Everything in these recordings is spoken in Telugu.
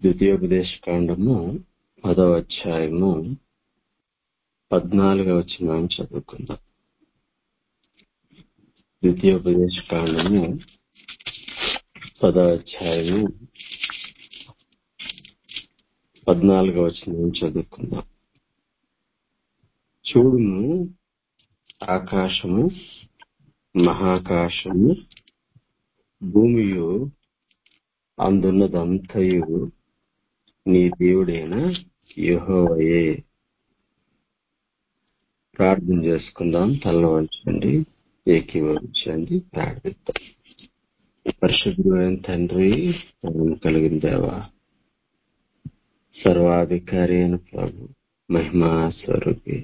ద్వితీయోపదేశ కాండము పదవ అధ్యాయము పద్నాలుగవ వచనం చదువుకుందాం ద్వితీయోపదేశ కాండము పదవ అధ్యాయము పద్నాలుగవ వచనం చదువుకుందాం చూడుము ఆకాశము మహాకాశము భూమియు అందున్నదంతయు నీ దేవుడైన యెహోవాయే ప్రార్థన చేసుకుందాం తల వంచండి ఏకీభవించండి ప్రార్థిద్దాం పరిశుద్ధమైన తండ్రి ప్రేమ కలిగిన దేవా సర్వాధికారి అయిన ప్రభు మహిమా స్వరూపి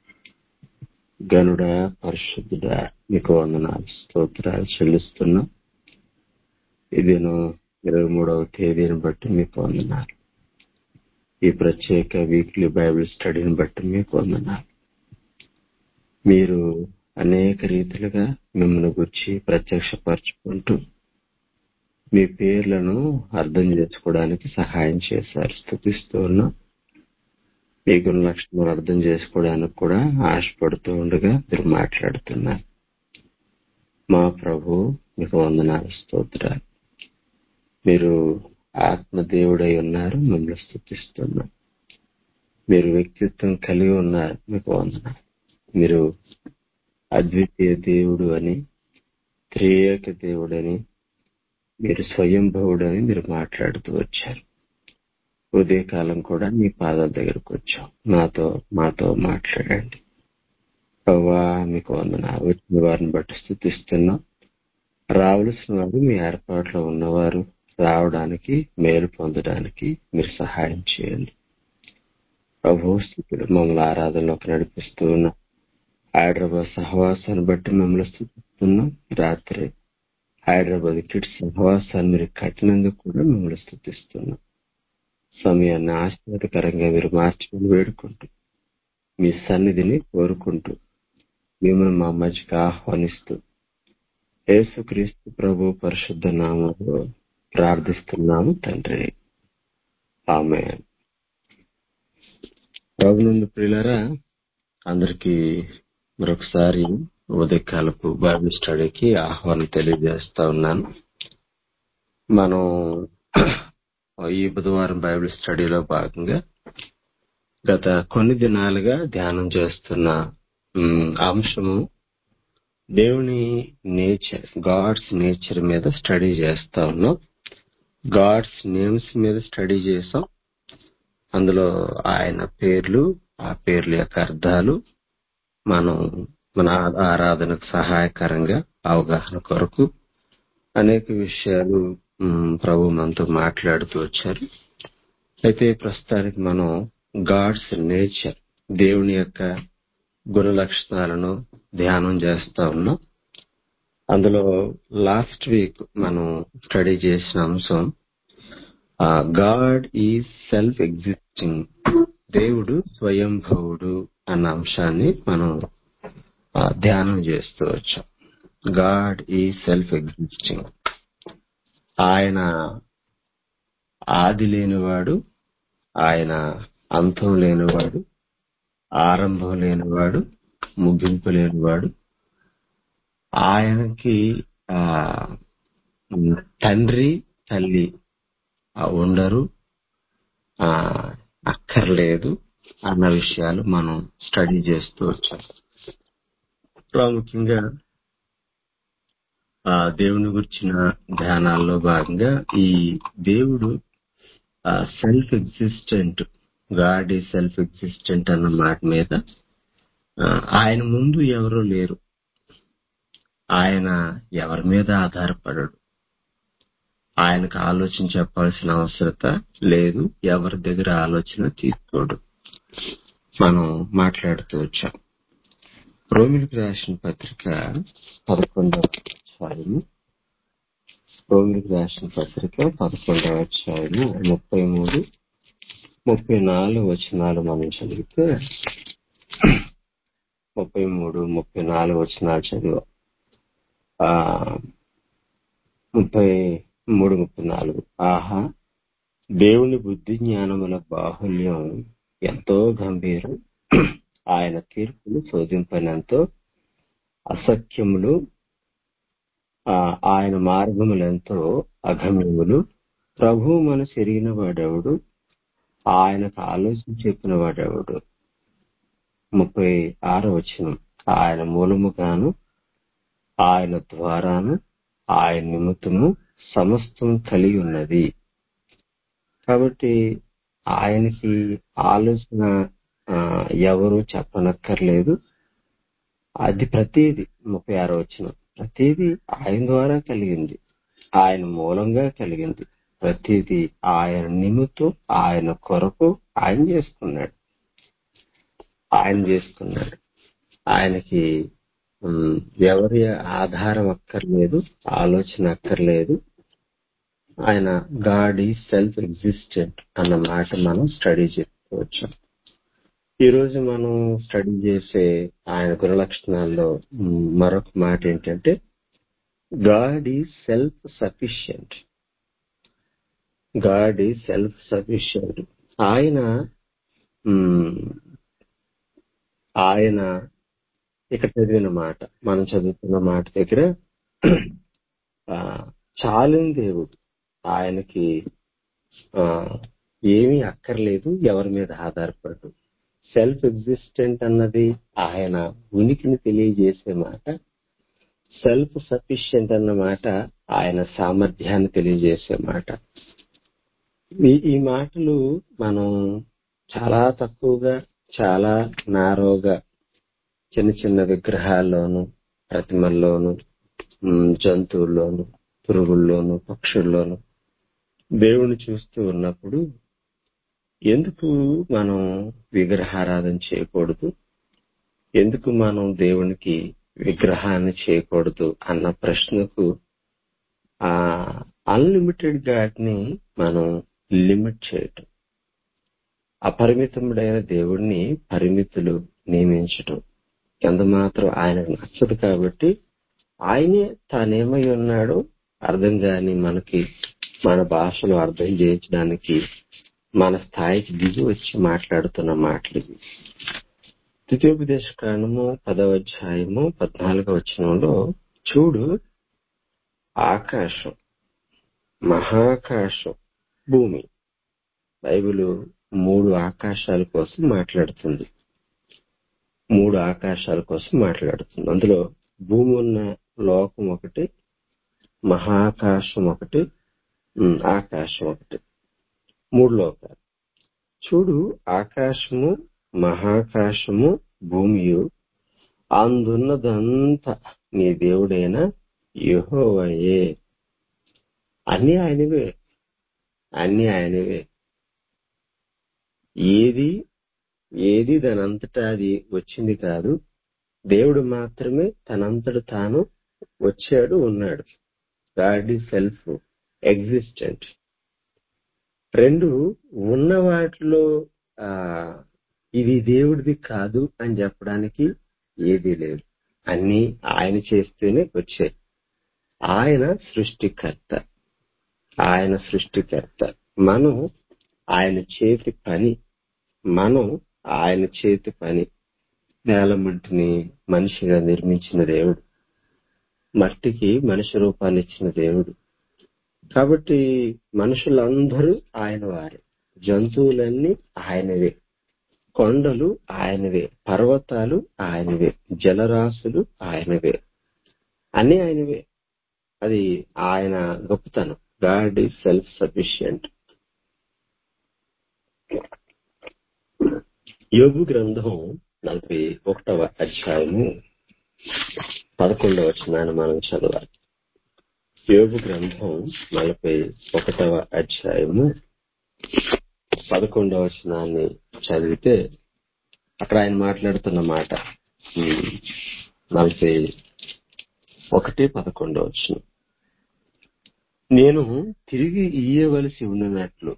గనుడా పరిశుద్ధుడా మీకు వందనాలు స్తోత్రాలు చెల్లిస్తున్నాం ఇదేను ఇరవై మూడవ తేదీని బట్టి మీకు వందనాలు ఈ ప్రత్యేక వీక్లీ బైబిల్ స్టడీని బట్టి మీకు వందనాలు మీరు అనేక రీతిలుగా మిమ్మల్ని గుర్చి ప్రత్యక్షపరచుకుంటూ మీ పేర్లను అర్థం చేసుకోవడానికి సహాయం చేశారు స్థుతిస్తూ ఉన్నాం మీ గుణ లక్షణాలు అర్థం చేసుకోవడానికి కూడా ఆశపడుతూ ఉండగా మీరు మాట్లాడుతున్నారు మా ప్రభు మీకు వందనాలు స్తోత్రాలు మీరు ఆత్మదేవుడై ఉన్నారు మిమ్మల్ని స్థుతిస్తున్నాం మీరు వ్యక్తిత్వం కలిగి ఉన్నారు మీకు వందనాలు మీరు అద్వితీయ దేవుడు అని త్రియేక దేవుడని మీరు స్వయంభవుడని మీరు మాట్లాడుతూ వచ్చారు ఉదయకాలం కూడా మీ పాదాల దగ్గరకు వచ్చాం నాతో మాతో మాట్లాడండి ప్రవ్వా మీకు వందన వచ్చిన వారిని బట్టి స్థుతిస్తున్నాం రావలసిన వారు మీ ఏర్పాట్లో ఉన్నవారు రావడానికి మేలు పొందడానికి మీరు సహాయం చేయండి ప్రభు స్థితులు మమ్మల్ని ఆరాధనలోకి నడిపిస్తూ ఉన్నాం హైదరాబాద్ సహవాసాన్ని బట్టి మిమ్మల్ని స్థుతిస్తున్నాం రాత్రి హైదరాబాద్ కిడ్స్ సహవాసాన్ని మీరు కట్టినందుకు కూడా మిమ్మల్ని స్థుతిస్తున్నాం సమయాన్ని ఆశీర్వాదకరంగా మీరు మార్చుకుని వేడుకుంటూ మీ సన్నిధిని కోరుకుంటూ మిమ్మల్ని మా మధ్యకి ఆహ్వానిస్తూ యేసుక్రీస్తు ప్రభు పరిశుద్ధ నామంలో ప్రార్థిస్తున్నాము తండ్రి ఆమె ప్రభు నుండి ప్రియులరా అందరికీ మరొకసారి ఉదయకాలపు బైబిల్ స్టడీకి ఆహ్వానం తెలియజేస్తా ఉన్నాను మనం ఈ బుధవారం బైబిల్ స్టడీలో భాగంగా గత కొన్ని దినాలుగా ధ్యానం చేస్తున్న అంశము దేవుని నేచర్ గాడ్స్ నేచర్ మీద స్టడీ చేస్తా ఉన్నాం గాడ్స్ నేమ్స్ మీద స్టడీ చేసాం అందులో ఆయన పేర్లు ఆ పేర్ల యొక్క అర్థాలు మనం మన ఆరాధనకు సహాయకరంగా అవగాహన కొరకు అనేక విషయాలు ప్రభు మనతో మాట్లాడుతూ వచ్చారు అయితే ప్రస్తుతానికి మనం గాడ్స్ నేచర్ దేవుని యొక్క గుణ లక్షణాలను ధ్యానం చేస్తా ఉన్నాం అందులో లాస్ట్ వీక్ మనం స్టడీ చేసిన అంశం గాడ్ ఈజ్ సెల్ఫ్ ఎగ్జిస్టింగ్ దేవుడు స్వయంభవుడు అన్న అంశాన్ని మనం ధ్యానం చేస్తూ వచ్చాం గాడ్ ఈ సెల్ఫ్ ఎగ్జిస్టింగ్ ఆయన ఆది లేనివాడు ఆయన అంతం లేనివాడు ఆరంభం లేనివాడు ముగింపు లేనివాడు ఆయనకి తండ్రి తల్లి ఉండరు అక్కర్లేదు అన్న విషయాలు మనం స్టడీ చేస్తూ వచ్చాం ప్రాముఖ్యంగా ఆ దేవుని గురించిన ధ్యానాల్లో భాగంగా ఈ దేవుడు సెల్ఫ్ ఎగ్జిస్టెంట్ గాడ్ ఈ సెల్ఫ్ ఎగ్జిస్టెంట్ అన్న మాట మీద ఆయన ముందు ఎవరు లేరు ఆయన ఎవరి మీద ఆధారపడడు ఆయనకు ఆలోచన చెప్పాల్సిన అవసరత లేదు ఎవరి దగ్గర ఆలోచన తీసుకోడు మనం మాట్లాడుతూ వచ్చాం రోమిలికి రాసిన పత్రిక పదకొండవ అధ్యాయము రోమిలికి రాసిన పత్రిక పదకొండవ అధ్యాయము ముప్పై మూడు ముప్పై నాలుగు వచనాలు మనం చదివితే ముప్పై మూడు ముప్పై నాలుగు వచనాలు చదివా ముప్పై మూడు ముప్పై నాలుగు ఆహా దేవుని బుద్ధి జ్ఞానముల బాహుల్యం ఎంతో గంభీరం ఆయన తీర్పులు శోధింపనంతో అసఖ్యములు ఆ, ఆయన మార్గములెంతో అగమ్యములు ప్రభు మనసు ఎరిగిన వాడెవడు ఆయనకు ఆలోచన చెప్పిన వాడెవడు ముప్పై ఆరో వచనం ఆయన మూలముగాను ఆయన ద్వారాను ఆయన నిమిత్తము సమస్తం కలిగి ఉన్నది కాబట్టి ఆయనకి ఆలోచన ఆ, ఎవరు చెప్పనక్కర్లేదు అది ప్రతిదీ ముప్పై ఆరో వచ్చిన ప్రతిదీ ఆయన ద్వారా కలిగింది ఆయన మూలంగా కలిగింది ప్రతిదీ ఆయన నిమిత్తం ఆయన కొరకు ఆయన చేసుకున్నాడు ఆయన చేసుకున్నాడు ఆయనకి ఉమ్, ఎవరి ఆధారం అక్కర్లేదు ఆలోచన అక్కర్లేదు ఆయన గాడ్ ఈ సెల్ఫ్ ఎగ్జిస్టెంట్ అన్న మాట మనం స్టడీ చేసుకోవచ్చు ఈ రోజు మనం స్టడీ చేసే ఆయన గుణలక్షణాల్లో ఉమ్, మరొక మాట ఏంటంటే గాడ్ ఈ సెల్ఫ్ సఫిషియంట్ గాడ్ ఈ సెల్ఫ్ సఫిషియంట్ ఆయన ఉమ్, ఆయన ఇక్కడ చదివిన మాట మనం చదువుతున్న మాట దగ్గర ఆ, చాలిన దేవుడు ఆయనకి ఆ, ఏమీ అక్కర్లేదు ఎవరి మీద ఆధారపడు సెల్ఫ్ ఎగ్జిస్టెంట్ అన్నది ఆయన ఉనికిని తెలియజేసే మాట సెల్ఫ్ సఫిషియంట్ అన్న మాట ఆయన సామర్థ్యాన్ని తెలియజేసే మాట ఈ ఈ మాటలు మనం చాలా తక్కువగా చాలా నారోగా చిన్న చిన్న విగ్రహాల్లోను ప్రతిమల్లోను ఉమ్, జంతువుల్లోను పురుగుల్లోను పక్షుల్లోను దేవుణ్ణి చూస్తూ ఉన్నప్పుడు ఎందుకు మనం విగ్రహారాధన చేయకూడదు ఎందుకు మనం దేవునికి విగ్రహాన్ని చేయకూడదు అన్న ప్రశ్నకు ఆ అన్లిమిటెడ్ గాడ్ ని మనం లిమిట్ చేయటం అపరిమితముడైన దేవుణ్ణి పరిమితులు నియమించటం ఎంత మాత్రం ఆయనకు నచ్చదు కాబట్టి ఆయనే తానేమై ఉన్నాడో అర్థం కాని మనకి మన భాషలో అర్థం చేయించడానికి మన స్థాయికి దిగి వచ్చి మాట్లాడుతున్న మాటలు ఇవి ద్వితీయోపదేశ కాండము పదవ అధ్యాయము పద్నాలుగవ వచనంలో చూడు ఆకాశం మహాకాశం భూమి బైబిల్ మూడు ఆకాశాల కోసం మాట్లాడుతుంది మూడు ఆకాశాల కోసం మాట్లాడుతుంది అందులో భూమి ఉన్న లోకం ఒకటి మహాకాశం ఒకటి ఉమ్, ఆకాశం ఒకటి మూడు లోకాలు చూడు ఆకాశము మహాకాశము భూమియు అందున్నదంతా నీ దేవుడైన యెహోవాయే అన్ని ఆయనవే అన్ని ఆయనవే ఏది ఏది దానంతటా అది వచ్చింది కాదు దేవుడు మాత్రమే తనంతట తాను వచ్చాడు ఉన్నాడు గాడ్ ఈ సెల్ఫ్ ఎగ్జిస్టెంట్ రెండు ఉన్న వాటిలో ఆ ఇది దేవుడిది కాదు అని చెప్పడానికి ఏదీ లేదు అన్ని ఆయన చేస్తేనే వచ్చాయి ఆయన సృష్టికర్త ఆయన సృష్టికర్త మనం ఆయన చేతి పని మనం ఆయన చేతి పని నేలమంటిని మనిషిగా నిర్మించిన దేవుడు మట్టికి మనిషి రూపాన్ని ఇచ్చిన దేవుడు కాబట్టి మనుషులందరూ ఆయన వారే జంతువులన్నీ ఆయనవే కొండలు ఆయనవే పర్వతాలు ఆయనవే జలరాశులు ఆయనవే అన్ని ఆయనవే అది ఆయన గొప్పతనం గాడ్ ఈజ్ సెల్ఫ్ సఫిషియంట్ యోగు గ్రంథం నలభై ఒకటవ అధ్యాయము పదకొండవ వచనాన్ని మనం చదవాలి యోగు గ్రంథం నలభై ఒకటవ అధ్యాయము పదకొండవ వచనాన్ని చదివితే అక్కడ ఆయన మాట్లాడుతున్న మాట ఉమ్, నలభై ఒకటి పదకొండవ వచనం నేను తిరిగి ఇయ్యవలసి ఉన్నట్లు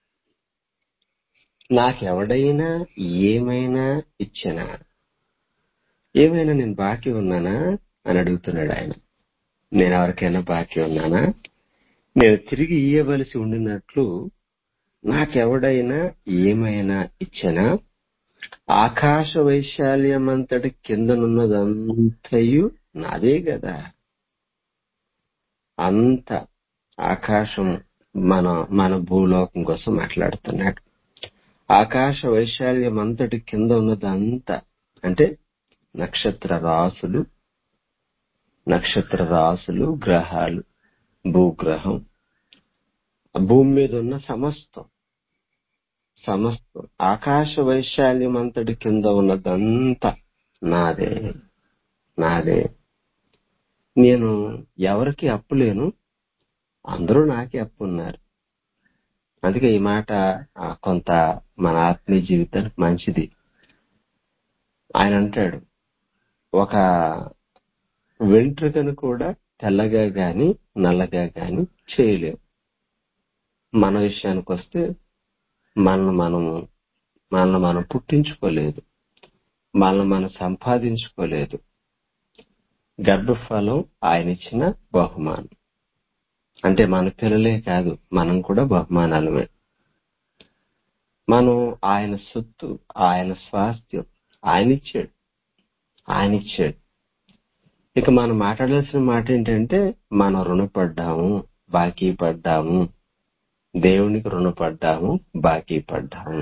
నాకెవడైనా ఏమైనా ఇచ్చినా ఏమైనా నేను బాకీ ఉన్నానా అని అడుగుతున్నాడు ఆయన నేను ఎవరికైనా బాకీ ఉన్నానా నేను తిరిగి ఇయ్యవలసి ఉండినట్లు నాకెవడైనా ఏమైనా ఇచ్చినా ఆకాశ వైశాల్యమంతటి కిందనున్నదంతయు నాదే కదా అంత ఆకాశం మన మన భూలోకం కోసం మాట్లాడుతున్నాడు ఆకాశ వైశాల్యం అంతటి కింద ఉన్నదంతా అంటే నక్షత్ర రాసులు నక్షత్ర రాసులు గ్రహాలు భూగ్రహం భూమి మీద ఉన్న సమస్తం సమస్తం ఆకాశ వైశాల్యం అంతటి కింద ఉన్నదంతా నాదే నాదే నేను ఎవరికి అప్పులేను అందరూ నాకే అప్పు ఉన్నారు అందుకే ఈ మాట ఆ, కొంత మన ఆత్మీయ జీవితానికి మంచిది ఆయన అంటాడు ఒక వెంట్రుకను కూడా తెల్లగా గాని నల్లగా గాని చేయలేం మన విషయానికి వస్తే మనల్ని మనము మనల్ని మనం పుట్టించుకోలేదు మనల్ని మనం సంపాదించుకోలేదు గర్భఫలం ఆయన ఇచ్చిన బహుమానం అంటే మన పిల్లలే కాదు మనం కూడా బహుమానాలమే మనం ఆయన సొత్తు ఆయన స్వాస్థ్యం ఆయన ఇచ్చాడు ఆయన ఇచ్చాడు ఇక మనం మాట్లాడాల్సిన మాట ఏంటంటే మనం రుణపడ్డాము బాకీ పడ్డాము దేవునికి రుణపడ్డాము బాకీ పడ్డాము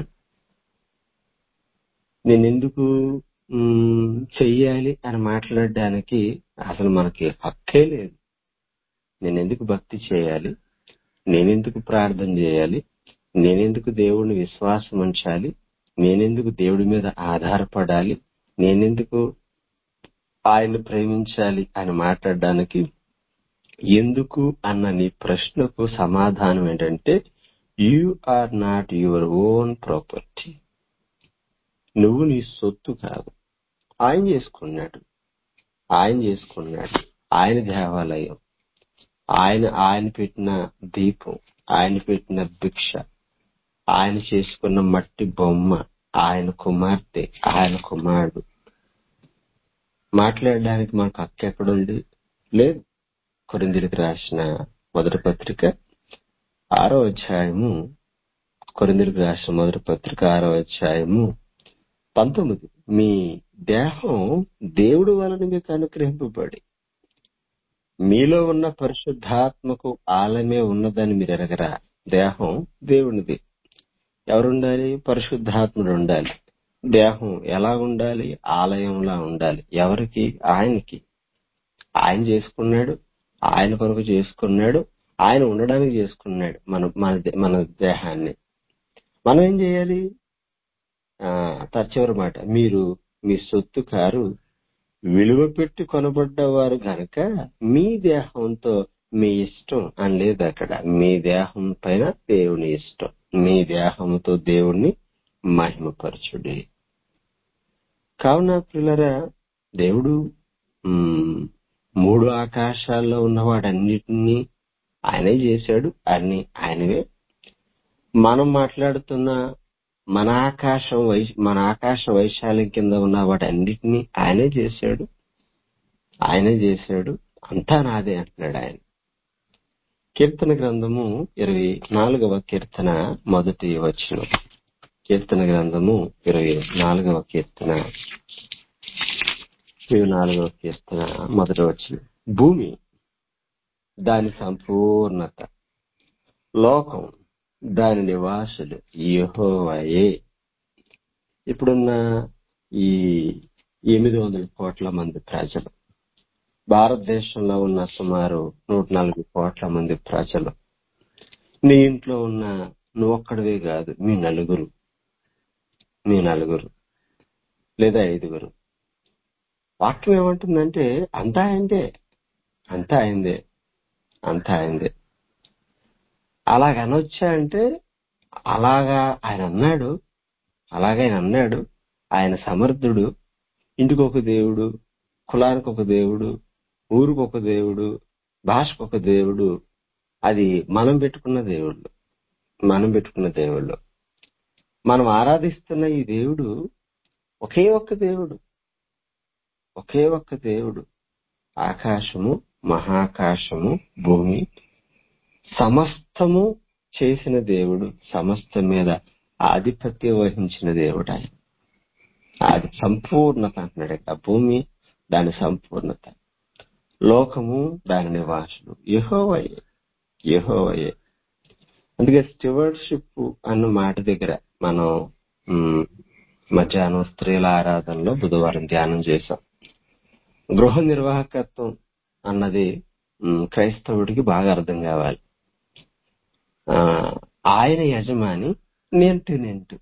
నేను ఎందుకు మ్, చెయ్యాలి అని మాట్లాడడానికి అసలు మనకి హక్కే లేదు నేను ఎందుకు భక్తి చేయాలి నేనెందుకు ప్రార్థన చేయాలి నేనెందుకు దేవుడిని విశ్వాసం ఉంచాలి నేనెందుకు దేవుడి మీద ఆధారపడాలి నేనెందుకు ఆయన్ని ప్రేమించాలి అని మాట్లాడడానికి ఎందుకు అన్న నీ ప్రశ్నకు సమాధానం ఏంటంటే you are not your own property నువ్వు నీ సొత్తు కాదు ఆయన చేసుకున్నాడు ఆయన చేసుకున్నాడు ఆయన దేవాలయం ఆయన ఆయన పెట్టిన దీపం ఆయన పెట్టిన భిక్ష ఆయన చేసుకున్న మట్టి బొమ్మ ఆయన కుమార్తె ఆయన కుమారుడు మాట్లాడడానికి మనకు హక్కు ఎక్కడుంది లేదు కొరిందులకు రాసిన మొదటి పత్రిక ఆరో అధ్యాయము కొరిందులకు రాసిన మొదటి పత్రిక ఆరో అధ్యాయము పంతొమ్మిది మీ దేహం దేవుడు వలన మీకు అనుగ్రహింపబడి మీలో ఉన్న పరిశుద్ధాత్మకు ఆలమే ఉన్నదని మీరు ఎరగరా దేహం దేవునిది ఎవరుండాలి పరిశుద్ధాత్ముడు ఉండాలి దేహం ఎలా ఉండాలి ఆలయంలా ఉండాలి ఎవరికి ఆయనకి ఆయన చేసుకున్నాడు ఆయన కొరకు చేసుకున్నాడు ఆయన ఉండడానికి చేసుకున్నాడు మన మన దే- మన దేహాన్ని మనం ఏం చేయాలి ఆ చివరి మాట మీరు మీ సొత్తు కారు విలువ పెట్టి కొనబడ్డవారు గనక మీ దేహంతో మీ ఇష్టం అని లేదు అక్కడ మీ దేహం పైన దేవుని ఇష్టం మీ దేహంతో దేవుణ్ణి మహిమపరచుడి కావున పిల్లరా దేవుడు మ్, మూడు ఆకాశాల్లో ఉన్నవాడన్నిటినీ ఆయనే చేశాడు అన్ని ఆయనవే మనం మాట్లాడుతున్న మన ఆకాశం వై మన ఆకాశ వైశాల్యం కింద ఉన్న వాటన్నిటినీ ఆయనే చేశాడు ఆయనే చేశాడు అంతా నాదే అంటున్నాడు ఆయన కీర్తన గ్రంథము ఇరవై నాలుగవ కీర్తన మొదటి వచనం కీర్తన గ్రంథము ఇరవై నాలుగవ కీర్తన ఇరవై నాలుగవ కీర్తన మొదటి వచనం భూమి దాని సంపూర్ణత లోకం దాని నివాసులు యెహోవాయే ఇప్పుడున్న ఈ ఎనిమిది వందల కోట్ల మంది ప్రజలు భారతదేశంలో ఉన్న సుమారు నూట నలభై కోట్ల మంది ప్రజలు నీ ఇంట్లో ఉన్న నువ్వొక్కడివే కాదు మీ నలుగురు మీ నలుగురు లేదా ఐదుగురు వాక్యం ఏమంటుందంటే అంతా అయిందే అంతా అయిందే అంతా అయిందే అలాగ అనొచ్చా అంటే అలాగా ఆయన అన్నాడు అలాగే ఆయన అన్నాడు ఆయన సమర్థుడు ఇంటికి ఒక దేవుడు కులానికి ఒక దేవుడు ఊరికి ఒక దేవుడు భాషకు ఒక దేవుడు అది మనం పెట్టుకున్న దేవుళ్ళు మనం పెట్టుకున్న దేవుళ్ళు మనం ఆరాధిస్తున్న ఈ దేవుడు ఒకే ఒక్క దేవుడు ఒకే ఒక్క దేవుడు ఆకాశము మహాకాశము భూమి సమస్తము చేసిన దేవుడు సమస్త మీద ఆధిపత్యం వహించిన దేవుడు ఆయన అది సంపూర్ణత అంటున్నాడు ఆ భూమి దాని సంపూర్ణత లోకము దాని నివాసులు యహోవయే యహోవయే అందుకే స్టివర్డ్షిప్ అన్న మాట దగ్గర మనం మ్, మధ్యాహ్నం స్త్రీల ఆరాధనలో బుధవారం ధ్యానం చేశాం గృహ నిర్వాహకత్వం అన్నది మ్, క్రైస్తవుడికి బాగా అర్థం కావాలి ఆ, ఆయన యజమాని నేను టెనెంట్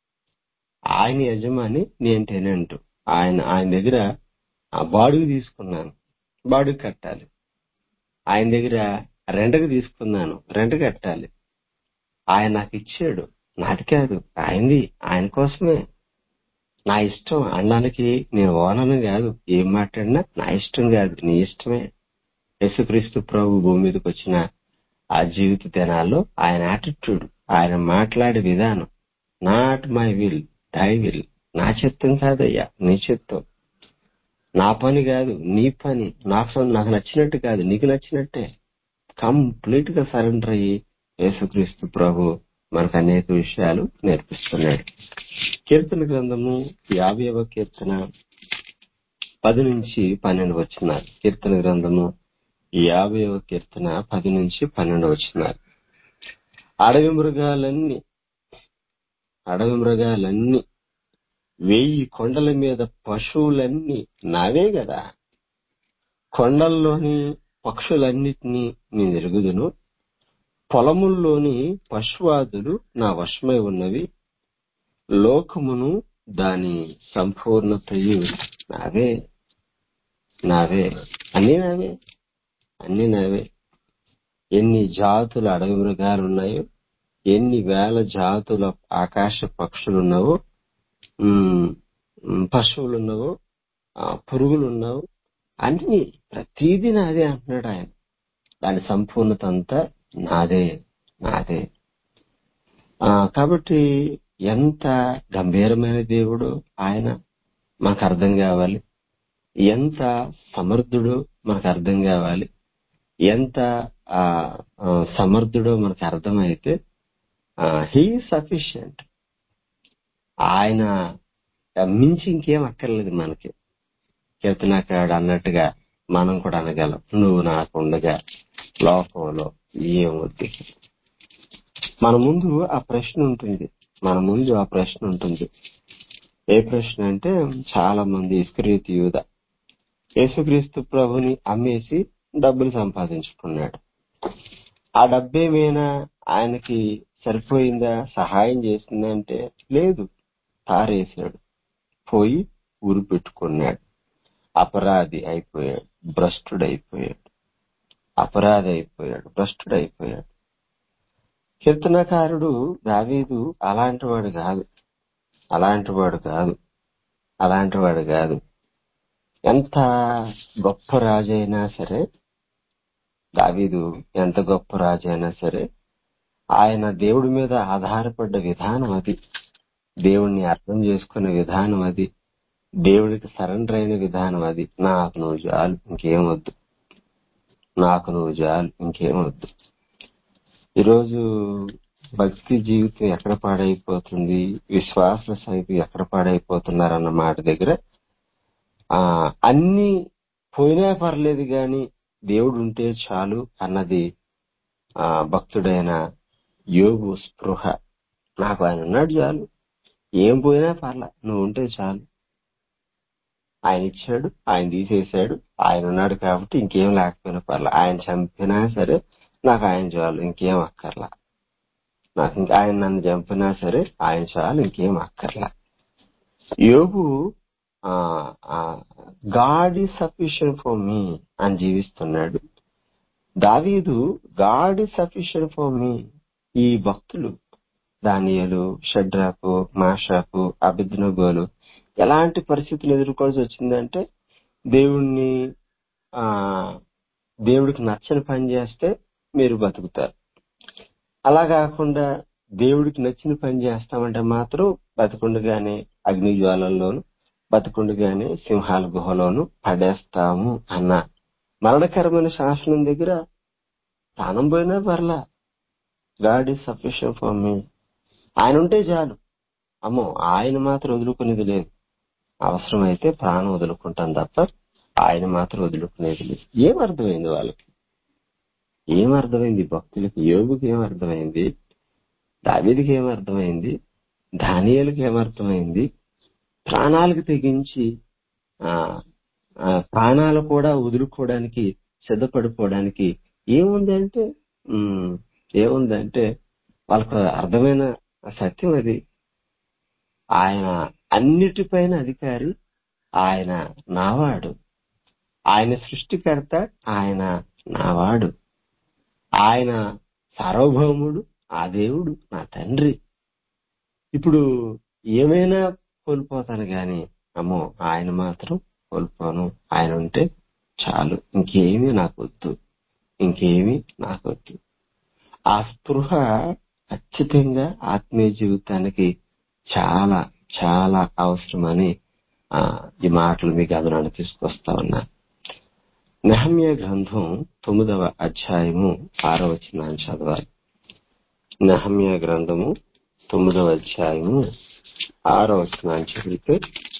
ఆయన యజమాని నేను టెనెంట్ ఆయన ఆయన దగ్గర ఆ బాడుగు తీసుకున్నాను బాడుగు కట్టాలి ఆయన దగ్గర రెంట్కి తీసుకున్నాను రెంట్ కట్టాలి ఆయన నాకు ఇచ్చాడు నాది కాదు ఆయనది ఆయన కోసమే నా ఇష్టం అన్నానికి నేను ఓనను కాదు ఏం మాట్లాడినా నా ఇష్టం కాదు నీ ఇష్టమే యేసుక్రీస్తు ప్రభు భూమి మీదకి వచ్చిన ఆ జీవిత దినాల్లో ఆయన యాటిట్యూడ్ ఆయన మాట్లాడే విధానం not my will thy will నా చిత్తం కాదయ్యా నీ చిత్తం నా పని కాదు నీ పని నాకు నాకు నచ్చినట్టు కాదు నీకు నచ్చినట్టే కంప్లీట్ గా సరెండర్ అయ్యి యేసుక్రీస్తు ప్రభు మనకు అనేక విషయాలు నేర్పిస్తున్నాడు కీర్తన గ్రంథము యాభైవ కీర్తన పది నుంచి పన్నెండు వచ్చినారు కీర్తన గ్రంథము యాభైవ కీర్తన పది నుంచి పన్నెండు వచ్చినారు అడవి మృగాలన్నీ అడవి మృగాలన్నీ వెయ్యి కొండల మీద పశువులన్నీ నావే కదా కొండల్లోని పక్షులన్నిటినీ నేను ఎరుగుదును పొలముల్లోని పశువాదులు నా వశమై ఉన్నవి లోకమును దాని సంపూర్ణతయు నావే నావే అన్ని నావే అన్ని నావే ఎన్ని జాతుల అడవి మృగాలు ఉన్నాయో ఎన్ని వేల జాతుల ఆకాశ పక్షులు ఉన్నావో ఉమ్, ఉమ్, పశువులు ఉన్నావో ఆ, పురుగులు ఉన్నావు అన్ని ప్రతిదీ నాదే అంటున్నాడు ఆయన దాని సంపూర్ణత అంతా నాదే నాదే ఆ, కాబట్టి ఎంత గంభీరమైన దేవుడు ఆయన మనకు అర్థం కావాలి ఎంత సమర్థుడో మనకు అర్థం కావాలి ఎంత ఆ, ఆ, సమర్థుడో మనకు అర్థమైతే హీ సఫిషియంట్ ఆయన మించి ఇంకేం అక్కర్లేదు మనకి కీర్తనాకారుడు అన్నట్టుగా మనం కూడా అనగలం నువ్వు నాకు ఉండగా లోకంలో ఏమొద్దు మన ముందు ఆ ప్రశ్న ఉంటుంది మన ముందు ఆ ప్రశ్న ఉంటుంది ఏ ప్రశ్న అంటే చాలా మంది ఇస్క్రీతు యూద యేసుక్రీస్తు ప్రభుని అమ్మేసి డబ్బులు సంపాదించుకున్నాడు ఆ డబ్బేమైనా ఆయనకి సరిపోయిందా సహాయం చేసిందంటే లేదు తారేసాడు పోయి ఊరు పెట్టుకున్నాడు అపరాధి అయిపోయాడు భ్రష్టుడైపోయాడు అపరాధి అయిపోయాడు భ్రష్టుడైపోయాడు కీర్తనకారుడు దావీదు అలాంటి వాడు కాదు అలాంటి వాడు కాదు అలాంటి వాడు కాదు ఎంత గొప్ప రాజైనా సరే దావీదు ఎంత గొప్ప రాజైనా సరే ఆయన దేవుడి మీద ఆధారపడ్డ విధానం అది దేవుణ్ణి అర్థం చేసుకునే విధానం అది దేవుడికి సరెండర్ అయిన విధానం అది నాకు నువ్వు చాలు ఇంకేం వద్దు నాకు నువ్వు చాలు ఇంకేం వద్దు ఈరోజు భక్తి జీవితం ఎక్కడ పాడైపోతుంది విశ్వాస సైతం ఎక్కడ పాడైపోతున్నారన్న మాట దగ్గర ఆ అన్ని పోయినా పర్లేదు గాని దేవుడు ఉంటే చాలు అన్నది ఆ భక్తుడైన యోగు స్పృహ నాకు ఆయన ఉన్నాడు చాలు ఏం పోయినా పర్లా నువ్వు ఉంటే చాలు ఆయన ఇచ్చాడు ఆయన తీసేశాడు ఆయన ఉన్నాడు కాబట్టి ఇంకేం లేకపోయినా పర్లా ఆయన చంపినా సరే నాకు ఆయన చాలు ఇంకేం అక్కర్లా నాకు ఇంకా ఆయన నన్ను చంపినా సరే ఆయన చాలు ఇంకేం అక్కర్లా యోగు God is sufficient for me అని జీవిస్తున్నాడు దావీదు God is sufficient for me ఈ భక్తులు దానియలు షడ్రాకు మాషాకు అభిజ్ఞగోలు ఎలాంటి పరిస్థితులు ఎదుర్కోవాల్సి వచ్చిందంటే దేవుణ్ణి ఆ దేవుడికి నచ్చని పని చేస్తే మీరు బతుకుతారు అలా కాకుండా దేవుడికి నచ్చిన పని చేస్తామంటే మాత్రం బతుకుండగానే అగ్ని జ్వాలల్లోను బతుకుండగానే సింహాల గుహలోను పడేస్తాము అన్న మరణకరమైన శాసనం దగ్గర ప్రాణం పోయినా పర్లా God is sufficient for me ఆయన ఉంటే చాలు అమ్మో ఆయన మాత్రం వదులుకునేది లేదు అవసరమైతే ప్రాణం వదులుకుంటాం తప్ప ఆయన మాత్రం వదులుకునేది లేదు ఏం అర్థమైంది వాళ్ళకి ఏం అర్థమైంది భక్తులకి యోగుకి ఏం అర్థమైంది దావీదికి ఏం అర్థమైంది దానియాలకి ఏం అర్థమైంది ప్రాణాలకు తెగించి ఆ ఆ, ప్రాణాలు కూడా వదులుకోవడానికి సిద్ధపడిపోవడానికి ఏముందంటే ఉమ్, ఏముందంటే వాళ్ళకు అర్థమైన సత్యం అది ఆయన అన్నిటిపైన అధికారి ఆయన నావాడు ఆయన సృష్టికర్త ఆయన నావాడు ఆయన సార్వభౌముడు ఆ దేవుడు నా తండ్రి ఇప్పుడు ఏమైనా కోల్పోతాను గాని అమ్మో ఆయన మాత్రం కోల్పోను ఆయన ఉంటే చాలు ఇంకేమీ నాకు వద్దు ఇంకేమీ నాకు వద్దు ఆ స్పృహ ఖచ్చితంగా ఆత్మీయ జీవితానికి చాలా చాలా అవసరమని ఆ, ఈ మాటలు మీ గమనాన్ని తీసుకొస్తా ఉన్నా నెహమ్య గ్రంథం తొమ్మిదవ అధ్యాయము ఆరో వచనాన్ని చదవాలి నెహమ్య గ్రంథము తొమ్మిదవ అధ్యాయము ఆరో వచనాన్ని చదివితే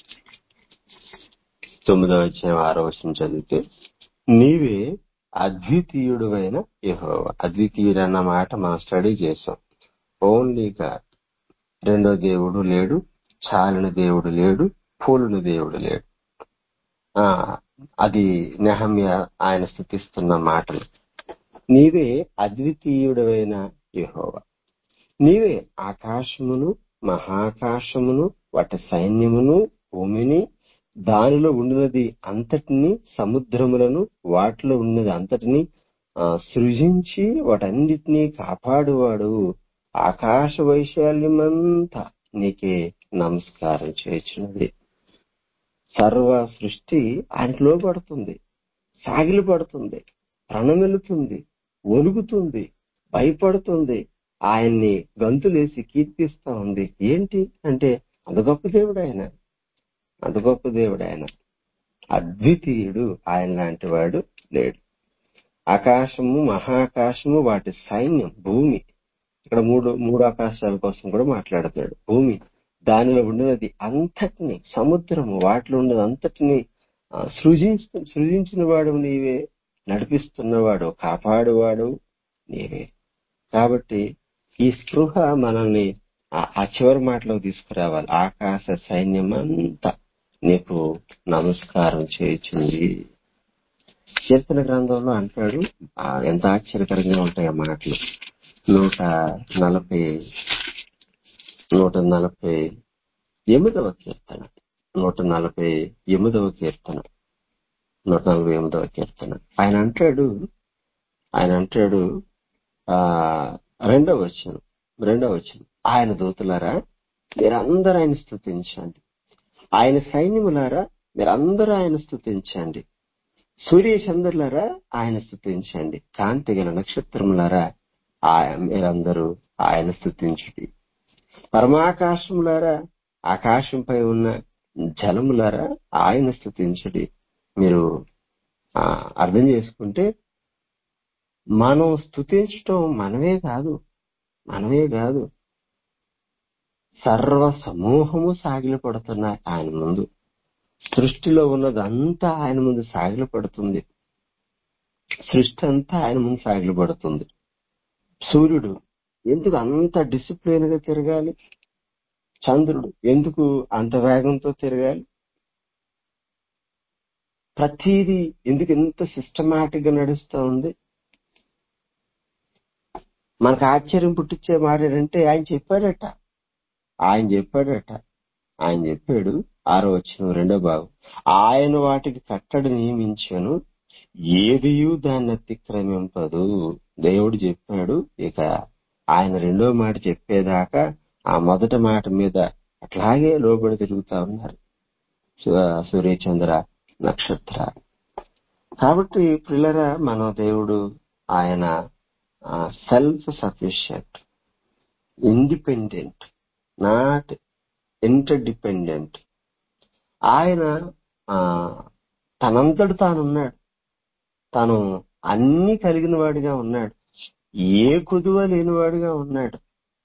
తొమ్మిదవ అధ్యాయం ఆరో వచనం చదివితే నీవే అద్వితీయుడువైన యెహోవా అద్వితీయుడు అన్న మాట మనం స్టడీ చేసాం ఓన్లీ గాడ్ రెండో దేవుడు లేడు చాలిన దేవుడు లేడు పూలుని దేవుడు లేడు ఆ అది నెహమ్య ఆయన స్థుతిస్తున్న మాటలు నీవే అద్వితీయుడవైన యెహోవా నీవే ఆకాశమును మహాకాశమును వాటి సైన్యమును భూమిని దానిలో ఉండినది అంతటిని సముద్రములను వాటిలో ఉన్నది అంతటిని ఆ, సృజించి వాటన్నిటినీ కాపాడువాడు ఆకాశ వైశాల్యమంతా నీకే నమస్కారం చేయుచున్నది సర్వ సృష్టి ఆయనకు లోపడుతుంది సాగిలి పడుతుంది ప్రణమిలుతుంది ఒలుగుతుంది భయపడుతుంది ఆయన్ని గంతులేసి కీర్తిస్తా ఉంది ఏంటి అంటే అంత గొప్ప దేవుడు ఆయన అంత గొప్ప దేవుడు ఆయన అద్వితీయుడు ఆయన లాంటి వాడు లేడు ఆకాశము మహాకాశము వాటి సైన్యం భూమి ఇక్కడ మూడు మూడు ఆకాశాల కోసం కూడా మాట్లాడతాడు భూమి దానిలో ఉండినది అంతటిని సముద్రము వాటిలో ఉన్నది అంతటిని ఆ, సృజించు సృజించిన వాడు నీవే నడిపిస్తున్నవాడు కాపాడువాడు నీవే కాబట్టి ఈ స్పృహ మనల్ని ఆ- ఆ చివరి మాటలో తీసుకురావాలి ఆకాశ సైన్యం అంతా నీకు నమస్కారం చేయుచుంది కీర్తన గ్రంథంలో అంటాడు ఆ, ఎంత ఆశ్చర్యకరంగా ఉంటాయి ఆ మాటలు నూట నలభై నూట నలభై ఎనిమిదవ కీర్తన నూట నలభై ఎనిమిదవ కీర్తన నూట నలభై ఎనిమిదవ కీర్తన ఆయన అంటాడు ఆయన అంటాడు ఆ రెండవ వచ్చను రెండవ వచ్చను ఆయన దూతలారా మీరందరూ ఆయన స్థుతించండి ఆయన సైన్యములారా మీరందరూ ఆయన స్థుతించండి సూర్య చంద్రులారా ఆయన స్థుతించండి కాంతి గల నక్షత్రములారా ఆయన మీరందరూ ఆయన స్థుతించండి పరమాకాశములారా ఆకాశంపై ఉన్న జలములారా ఆయన స్థుతించడి మీరు ఆ, అర్థం చేసుకుంటే మనం స్థుతించటం మనమే కాదు మనమే కాదు సర్వ సమూహము సాగిలపడుతున్నాయి ఆయన ముందు సృష్టిలో ఉన్నదంతా ఆయన ముందు సాగిలపడుతుంది సృష్టి అంతా ఆయన ముందు సాగిలపడుతుంది సూర్యుడు ఎందుకు అంత డిసిప్లిన్ గా తిరగాలి చంద్రుడు ఎందుకు అంత వేగంతో తిరగాలి ప్రతిదీ ఎందుకు ఎంత సిస్టమాటిక్ గా నడుస్తా ఉంది మనకు ఆశ్చర్యం పుట్టించే మాట ఏంటంటే ఆయన చెప్పాడట ఆయన చెప్పాడట ఆయన చెప్పాడు ఆరో వచ్చిన రెండో భాగం ఆయన వాటికి కట్టడి నియమించాను ఏదియు దాన్ని అతిక్రమింపదు దేవుడు చెప్పాడు ఇక ఆయన రెండో మాట చెప్పేదాకా ఆ మొదటి మాట మీద అట్లాగే లోబడి తిరుగుతా ఉన్నారు సు- సూర్యచంద్ర నక్షత్ర కాబట్టి పిల్లరా మన దేవుడు ఆయన self sufficient independent not interdependent ఆయన ఆ, తనంతట తానున్నాడు తను అన్ని కలిగిన వాడిగా ఉన్నాడు ఏ కుదువ లేనివాడుగా ఉన్నాడు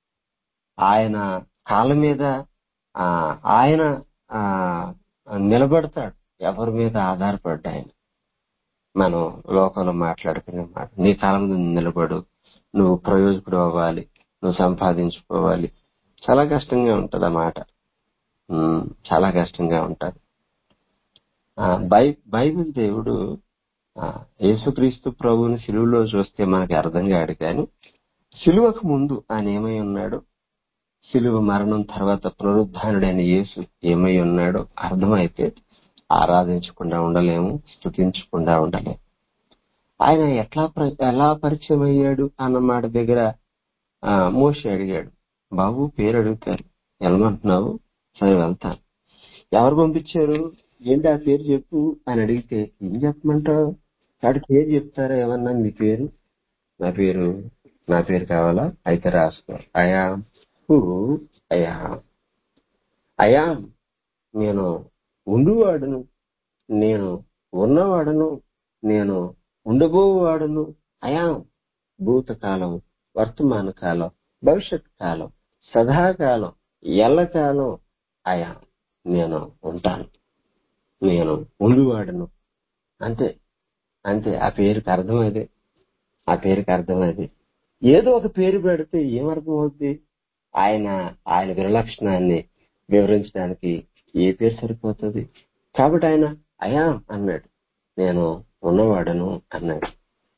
ఆయన కాళ్ళ మీద ఆ, ఆయన ఆ, నిలబడతాడు ఎవరి మీద ఆధారపడ్డా ఆయన మనం లోకంలో మాట్లాడుకునే మాట నీ కాలం మీద నిలబడు నువ్వు ప్రయోజకుడు అవ్వాలి నువ్వు సంపాదించుకోవాలి చాలా కష్టంగా ఉంటది ఆ మాట ఉమ్, చాలా కష్టంగా ఉంటది ఆ, బై బైబిల్ దేవుడు ఆ, యేసుక్రీస్తు ప్రభువుని సిలువలో చూస్తే మనకి అర్థం కాడు కానీ సిలువకు ముందు ఆయన ఏమై ఉన్నాడు సిలువ మరణం తర్వాత పునరుద్ధానుడైన యేసు ఏమై ఉన్నాడో అర్థమైతే ఆరాధించకుండా ఉండలేము స్థుతించకుండా ఉండలేము ఆయన ఎట్లా ప్ర- ఎలా పరిచయం అయ్యాడు అన్న మాట దగ్గర ఆ, మోషే అడిగాడు బాబు పేరు అడుగుతారు వెళ్ళమంటున్నావు సరే వెళ్తాను ఎవరు పంపించారు ఏంటి ఆ పేరు చెప్పు అని అడిగితే ఏం చెప్పమంటావు వాడి పేరు చెప్తారా ఏమన్నా మీ పేరు నా పేరు నా పేరు కావాలా అయితే రాసుకో అయా హూ అయా అయా నేను ఉండువాడును నేను ఉన్నవాడును నేను ఉండబోవాడును అయా భూతకాలం వర్తమాన కాలం భవిష్యత్ కాలం సదాకాలం ఎల్లకాలం అయా నేను ఉంటాను నేను ఉండువాడును అంతే అంతే ఆ పేరుకి అర్థం అదే ఆ పేరుకి అర్థం అదే ఏదో ఒక పేరు పెడితే ఏమర్థం అవుద్ది ఆయన ఆయన విలక్షణాన్ని వివరించడానికి ఏ పేరు సరిపోతుంది కాబట్టి ఆయన అయా అన్నాడు నేను ఉన్నవాడను అన్నాడు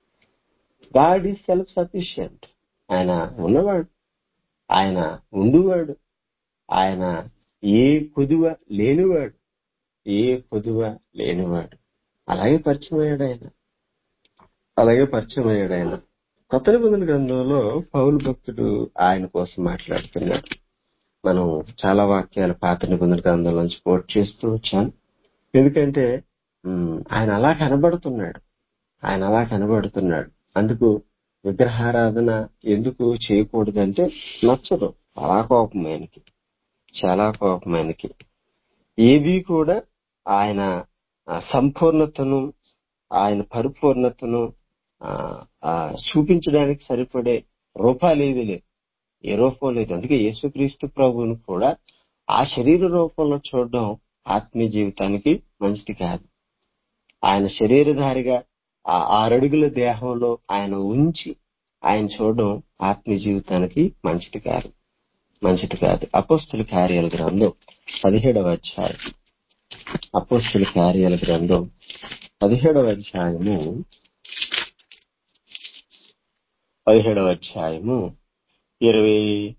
గాడ్ ఈజ్ సెల్ఫ్ సఫిషియంట్ ఆయన ఉన్నవాడు ఆయన ఉండువాడు ఆయన ఏ కొదువ లేనివాడు ఏ కొదువ లేనివాడు అలాగే పరిచయం అయ్యాడు ఆయన అలాగే పరిచయం అయ్యాడు ఆయన కొత్త నిబంధన గ్రంథంలో పౌలు భక్తుడు ఆయన కోసం మాట్లాడుతున్నాడు మనం చాలా వాక్యాలు పాత నిబంధన గ్రంథం నుంచి కోట్ చేస్తూ వచ్చాం ఎందుకంటే ఉమ్, ఆయన అలా కనబడుతున్నాడు ఆయన అలా కనబడుతున్నాడు అందుకు విగ్రహారాధన ఎందుకు చేయకూడదంటే నచ్చదు చాలా కోపం ఆయనకి చాలా కోపం ఆయనకి ఏది కూడా ఆయన ఆ, సంపూర్ణతను ఆయన పరిపూర్ణతను ఆ, ఆ, చూపించడానికి సరిపడే రూపాలు ఏది లేదు ఏ రూపం లేదు అందుకే యేసుక్రీస్తు ప్రభువును కూడా ఆ శరీర రూపంలో చూడడం ఆత్మీయ జీవితానికి మంచిది కాదు ఆయన శరీరధారిగా ఆ ఆరడుగుల దేహంలో ఆయన ఉంచి ఆయన చూడడం ఆత్మీయ జీవితానికి మంచిది కాదు మంచిది కాదు అపోస్తుల కార్యాల గ్రంథం పదిహేడవ అధ్యాయం అపోస్తుల కార్యాల గ్రంథం పదిహేడవ అధ్యాయము పదిహేడవ అధ్యాయము ఇరవై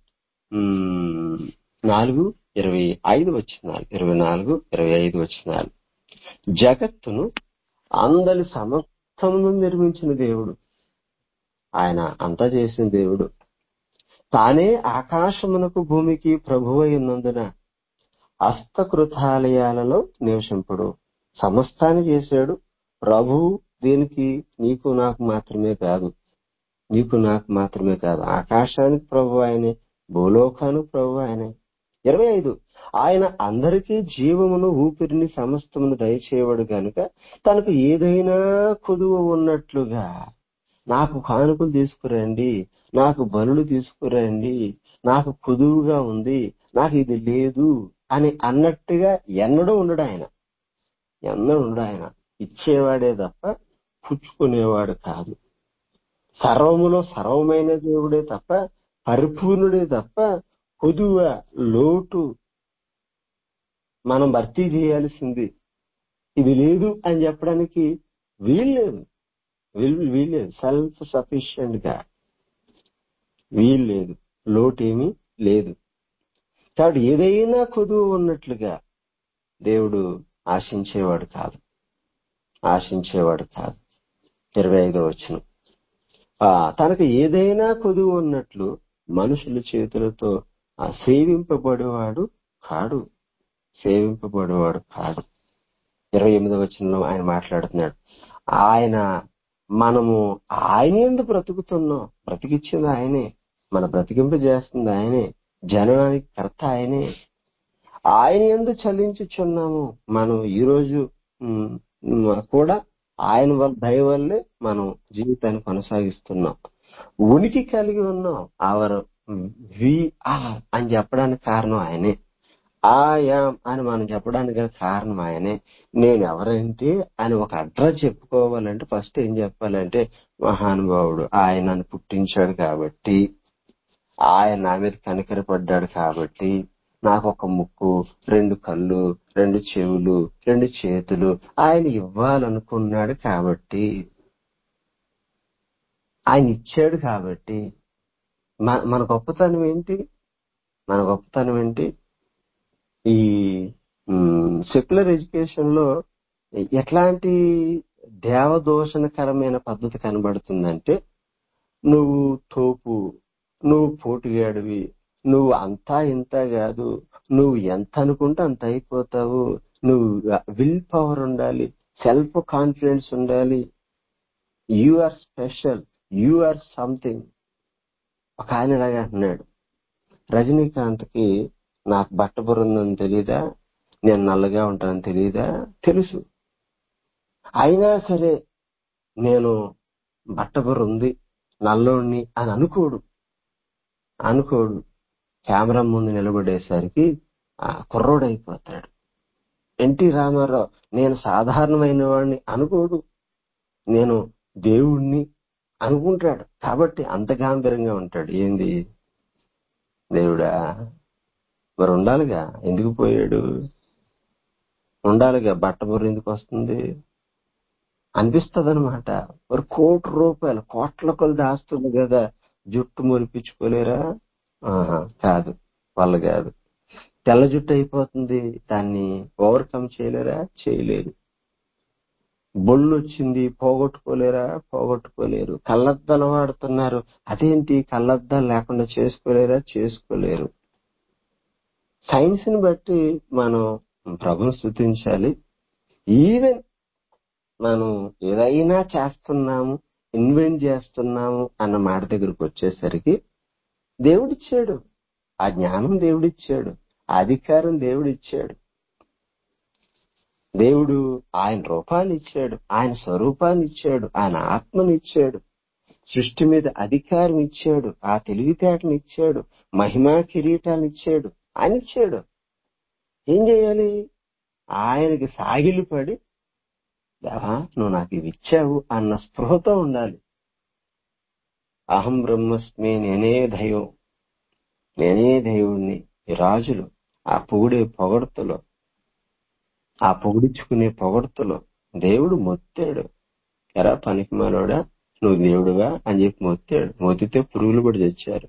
ఉమ్, నాలుగు ఇరవై ఐదు వచ్చినాలు ఇరవై నాలుగు ఇరవై ఐదు వచ్చినాలు జగత్తును అందరి సమస్తమును నిర్మించిన దేవుడు ఆయన అంతా చేసిన దేవుడు తానే ఆకాశమునకు భూమికి ప్రభువై ఉన్నందున హస్తకృతాలయాలలో నివసింపుడు సమస్తాన్ని చేశాడు ప్రభువు దీనికి నీకు నాకు మాత్రమే కాదు నీకు నాకు మాత్రమే కాదు ఆకాశానికి ప్రభు ఆయనే భూలోకానికి ప్రభు ఆయనే ఇరవై ఐదు ఆయన అందరికీ జీవమును ఊపిరిని సమస్తమును దయచేయవాడు గనుక తనకు ఏదైనా కుదువ ఉన్నట్లుగా నాకు కానుకలు తీసుకురండి నాకు బలులు తీసుకురండి నాకు కుదువుగా ఉంది నాకు ఇది లేదు అని అన్నట్టుగా ఎన్నడూ ఉండడు ఆయన ఎన్నడూ ఉండడు ఆయన ఇచ్చేవాడే తప్ప పుచ్చుకునేవాడు కాదు సర్వములో సర్వమైన దేవుడే తప్ప పరిపూర్ణుడే తప్ప కుదువ లోటు మనం భర్తీ చేయాల్సింది ఇది లేదు అని చెప్పడానికి వీల్లేదు వీల్ వీల్లేదు సెల్ఫ్ సఫిషియెంట్ గా వీల్లేదు లోటు ఏమీ లేదు కాబట్టి ఏదైనా కొదువు ఉన్నట్లుగా దేవుడు ఆశించేవాడు కాదు ఆశించేవాడు కాదు ఇరవై ఐదో వచ్చిన తనకు ఏదైనా కొదువు ఉన్నట్లు మనుషుల చేతులతో ఆ సేవింపబడేవాడు కాడు సేవింపబడేవాడు కాడు ఇరవై ఎనిమిదో వచనంలో ఆయన మాట్లాడుతున్నాడు ఆయన మనము ఆయన ఎందుకు బ్రతుకుతున్నాం బ్రతికిచ్చింది ఆయనే మన బ్రతికింప చేస్తుంది ఆయనే జననానికి కర్త ఆయనే ఆయన ఎందు చలించుచున్నాము మనం ఈ రోజు ఉమ్, కూడా ఆయన వల్ల దయ వల్లే మనం జీవితాన్ని కొనసాగిస్తున్నాం ఉనికి కలిగి ఉన్నాం అవర్ వి ఆర్ అని చెప్పడానికి కారణం ఆయనే ఆయాం అని మనం చెప్పడానికి గల కారణం ఆయనే నేను ఎవరంటే అని ఒక అడ్రస్ చెప్పుకోవాలంటే ఫస్ట్ ఏం చెప్పాలంటే మహానుభావుడు ఆయన నన్ను పుట్టించాడు కాబట్టి ఆయన నా మీద కనికరపడ్డాడు కాబట్టి నాకు ఒక ముక్కు రెండు కళ్ళు రెండు చెవులు రెండు చేతులు ఆయన ఇవ్వాలనుకున్నాడు కాబట్టి ఆయన ఇచ్చాడు కాబట్టి మన మన గొప్పతనం ఏంటి మన గొప్పతనం ఏంటి ఈ సెక్యులర్ ఎడ్యుకేషన్ లో ఎట్లాంటి దేవదోషణకరమైన పద్ధతి కనబడుతుందంటే నువ్వు తోపు నువ్వు పోటుగాడివి నువ్వు అంతా ఇంత కాదు నువ్వు ఎంత అనుకుంటే అంత అయిపోతావు నువ్వు విల్ పవర్ ఉండాలి సెల్ఫ్ కాన్ఫిడెన్స్ ఉండాలి you are special you are something ఒక ఆయన ఇలాగే అంటున్నాడు రజనీకాంత్ కి నాకు బట్ట ఉందని తెలీదా నేను నల్లగా ఉంటానని తెలీదా తెలుసు అయినా సరే నేను బట్టబుర్ర ఉంది నల్లోడిని అని అనుకోడు అనుకోడు కెమెరా ముందు నిలబడేసరికి ఆ కుర్రోడైపోతాడు ఎన్టీ రామారావు నేను సాధారణమైన వాడిని అనుకోడు నేను దేవుణ్ణి అనుకుంటాడు కాబట్టి అంత గాంభీరంగా ఉంటాడు ఏంది దేవుడా మరి ఉండాలిగా ఎందుకు పోయాడు ఉండాలిగా బట్ట బుర్ర ఎందుకు వస్తుంది అనిపిస్తుంది అనమాట మరి కోటి రూపాయలు కోట్ల కొలది ఆస్తుంది కదా జుట్టు మొలిపించుకోలేరా ఆహా, కాదు వాళ్ళు కాదు తెల్ల జుట్టు అయిపోతుంది దాన్ని ఓవర్కమ్ చేయలేరా చేయలేరు బొళ్ళు వచ్చింది పోగొట్టుకోలేరా పోగొట్టుకోలేరు కళ్ళద్దాలు వాడుతున్నారు అదేంటి కళ్ళద్దాలు లేకుండా చేసుకోలేరా చేసుకోలేరు సైన్స్ ని బట్టి మనం ప్రభుని స్థుతించాలి ఈవెన్ మనం ఏదైనా చేస్తున్నాము ఇన్వెంట్ చేస్తున్నాము అన్న మాట దగ్గరకు వచ్చేసరికి దేవుడిచ్చాడు ఆ జ్ఞానం దేవుడిచ్చాడు ఆ అధికారం దేవుడిచ్చాడు దేవుడు ఆయన రూపాన్ని ఇచ్చాడు ఆయన స్వరూపాన్ని ఇచ్చాడు ఆయన ఆత్మని ఇచ్చాడు సృష్టి మీద అధికారం ఇచ్చాడు ఆ తెలివితేటలు ఇచ్చాడు మహిమా కిరీటాలు ఇచ్చాడు ఆయన ఇచ్చాడు ఏం చేయాలి ఆయనకి సాగిలి పడి దేవా నువ్వు నాకు ఇవి ఇచ్చావు అన్న స్పృహతో ఉండాలి అహం బ్రహ్మస్మి నేనే దైవం నేనే దేవుణ్ణి ఈ రాజులు ఆ పొగిడే పొగడతలో ఆ పొగిడించుకునే పొగడతలో దేవుడు మొత్తాడు ఎరా పనికి మానోడా నువ్వు దేవుడుగా అని చెప్పి మొత్తాడు మొత్తితే పురుగులు కూడా తెచ్చారు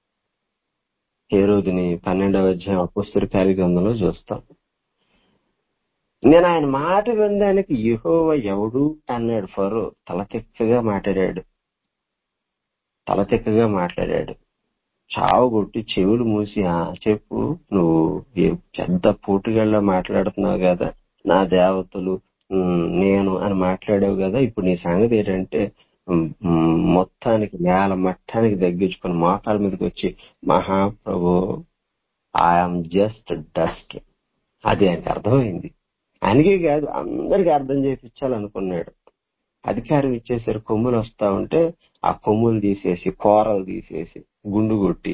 ఏ రోజుని పన్నెండవ అధ్యాయం అపుస్తరి కార్యగ్రంథంలో చూస్తాం నేను ఆయన మాట వినడానికి యెహోవా ఎవడు అన్నాడు ఫరో తలతిక్కగా మాట్లాడాడు తలతిక్కగా మాట్లాడాడు చావగొట్టి చెవులు మూసి "ఆ, చెప్పు నువ్వు ఏ పెద్ద పోటుగళ్ళ మాట్లాడుతున్నావు కదా నా దేవతలు ఉమ్, నేను అని మాట్లాడావు కదా ఇప్పుడు నీ సంగతి ఏంటంటే ఉమ్, ఉమ్, మొత్తానికి నేల మట్టానికి తగ్గించుకొని మోకాల మీదకి వచ్చి మహాప్రభు ఐఎమ్ జస్ట్ డస్ట్ అది ఆయనకు అర్థమైంది ఆయనకే కాదు అందరికి అర్థం చేయించాలనుకున్నాడు అధికారం ఇచ్చేసరికి కొమ్ములు వస్తా ఉంటే ఆ కొమ్ములు తీసేసి కూరలు తీసేసి గుండు కొట్టి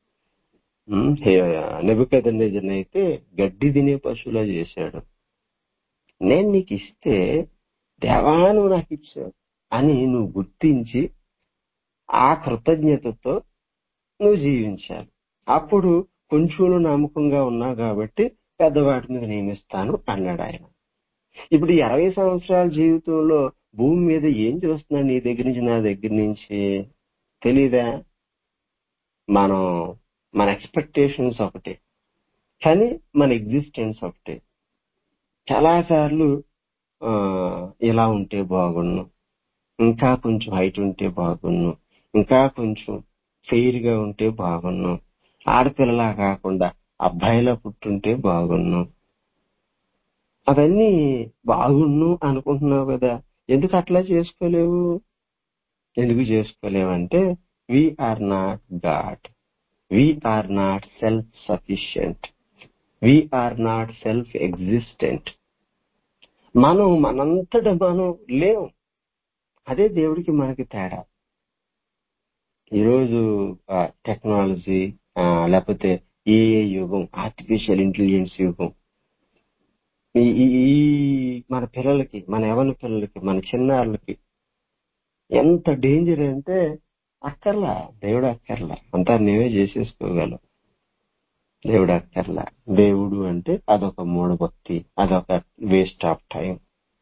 అయితే గడ్డి తినే పశువులా చేశాడు నేను నీకు ఇస్తే దేవా నువ్వు నాకు ఇచ్చావు అని నువ్వు గుర్తించి ఆ కృతజ్ఞతతో నువ్వు జీవించాలి అప్పుడు కొంచెంలో నమ్మకంగా ఉన్నావు కాబట్టి పెద్దవాటి మీద నియమిస్తాను అన్నాడు ఆయన ఇప్పుడు ఈ అరవై సంవత్సరాల జీవితంలో భూమి మీద ఏం చూస్తున్నాడు నీ దగ్గర నుంచి నా దగ్గర నుంచి తెలీదా మనం మన ఎక్స్పెక్టేషన్స్ ఒకటే కానీ మన ఎగ్జిస్టెన్స్ ఒకటే చాలా సార్లు ఆ, ఇలా ఉంటే బాగున్ను ఇంకా కొంచెం హైట్ ఉంటే బాగున్ను ఇంకా కొంచెం ఫెయిర్ గా ఉంటే బాగున్ను ఆడపిల్లలా కాకుండా అబ్బాయిలా పుట్టుంటే బాగున్ను అవన్నీ బాగున్ను అనుకుంటున్నావు కదా ఎందుకు అట్లా చేసుకోలేవు ఎందుకు చేసుకోలేవంటే we are not God we are not self sufficient we are not self existent మనం మనంతట మనం లేవు అదే దేవుడికి మనకి తేడా ఈరోజు టెక్నాలజీ లేకపోతే ఏఏ యుగం ఆర్టిఫిషియల్ ఇంటెలిజెన్స్ యుగం ఈ ఈ- ఈ మన పిల్లలకి మన యవన పిల్లలకి మన చిన్నారులకి ఎంత డేంజర్ అంటే అక్కర్లా దేవుడు అక్కర్లా అంతా నేనే చేసేసుకోగలం దేవుడు అక్కర్లా దేవుడు అంటే అదొక మూఢభక్తి అదొక వేస్ట్ ఆఫ్ టైం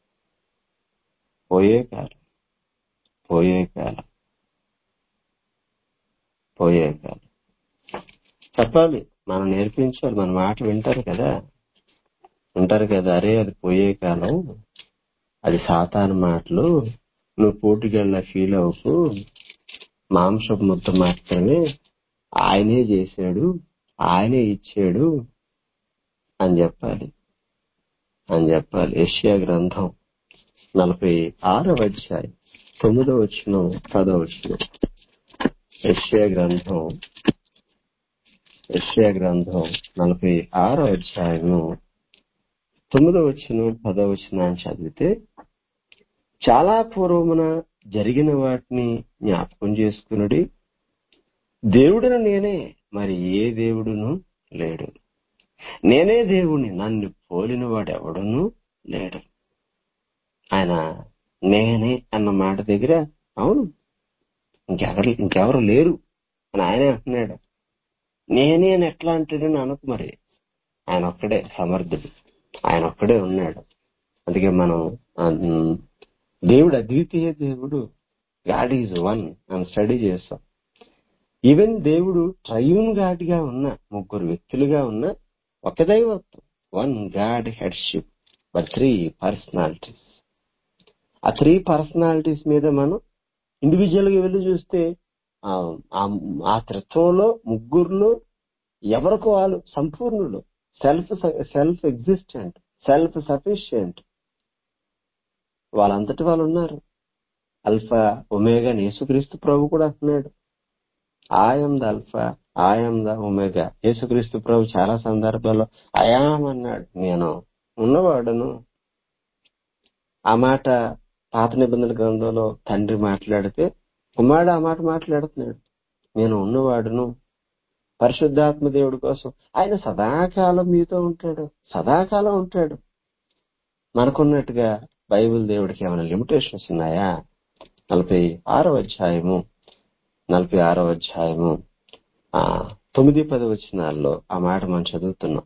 పోయే కాలం పోయే కాలం పోయే కాలం చెప్పాలి మనం నేర్పించాలి మన మాట వింటారు కదా వింటారు కదా అరే అది పోయే కాలం అది సాతాను మాటలు నువ్వు పోటీగల్లా ఫీల్ అవ్వకు మాంసపు ముద్ద మాత్రమే ఆయనే చేశాడు ఆయనే ఇచ్చాడు అని చెప్పాలి అని చెప్పాలి యెషయా గ్రంథం నలభై ఆరవ అధ్యాయం తొమ్మిదో వచ్చిన పదో వచ్చిన యెషయా గ్రంథం యెషయా గ్రంథం నలభై ఆరో అధ్యాయము తొమ్మిదో వచ్చిన పదో వచ్చిన అని చదివితే చాలా పూర్వమున జరిగిన వాటిని జ్ఞాపకం చేసుకునుడి దేవుడును నేనే మరి ఏ దేవుడును లేడు నేనే దేవుణ్ణి నన్ను పోలిన వాడు ఎవడును లేడు ఆయన నేనే అన్న మాట దగ్గర అవును ఇంకెవరు ఇంకెవరు లేరు అని ఆయనే అంటున్నాడు నేనే అని ఎట్లా అంటాడని అనకు మరి ఆయన ఒక్కడే సమర్థుడు ఆయన ఒక్కడే ఉన్నాడు అందుకే మనం ఆ, ఉమ్, దేవుడు అద్వితీయ దేవుడు గాడ్ ఈజ్ వన్ అని స్టడీ చేస్తాం ఈవెన్ దేవుడు ట్రయూన్ గాడ్ గా ఉన్న ముగ్గురు వ్యక్తులుగా ఉన్న ఒక దైవత్వం one God headship but three personalities ఆ త్రీ పర్సనాలిటీస్ మీద మనం ఇండివిజువల్ గా వెళ్ళి చూస్తే ఆ ఆ- ఆ త్రిత్వంలో ముగ్గురులో ఎవరికి వాళ్ళు సంపూర్ణులు self self existent self sufficient వాళ్ళంతటి వాళ్ళు ఉన్నారు అల్ఫా ఒమేగా అని యేసుక్రీస్తు ప్రభు కూడా అంటున్నాడు I'm the alpha I'm the omega యేసుక్రీస్తు ప్రభు చాలా సందర్భాల్లో అయాం అన్నాడు నేను ఉన్నవాడును ఆ మాట పాత నిబంధన గ్రంథంలో తండ్రి మాట్లాడితే కుమారుడు ఆ మాట మాట్లాడుతున్నాడు నేను ఉన్నవాడును పరిశుద్ధాత్మ దేవుడి కోసం ఆయన సదాకాలం మీతో ఉంటాడు సదాకాలం ఉంటాడు మనకున్నట్టుగా బైబిల్ దేవుడికి ఏమైనా లిమిటేషన్స్ ఉన్నాయా నలభై ఆరో అధ్యాయము నలభై ఆరో అధ్యాయము ఆ తొమ్మిది పది వచనాల్లో ఆ మాట మనం చదువుతున్నాం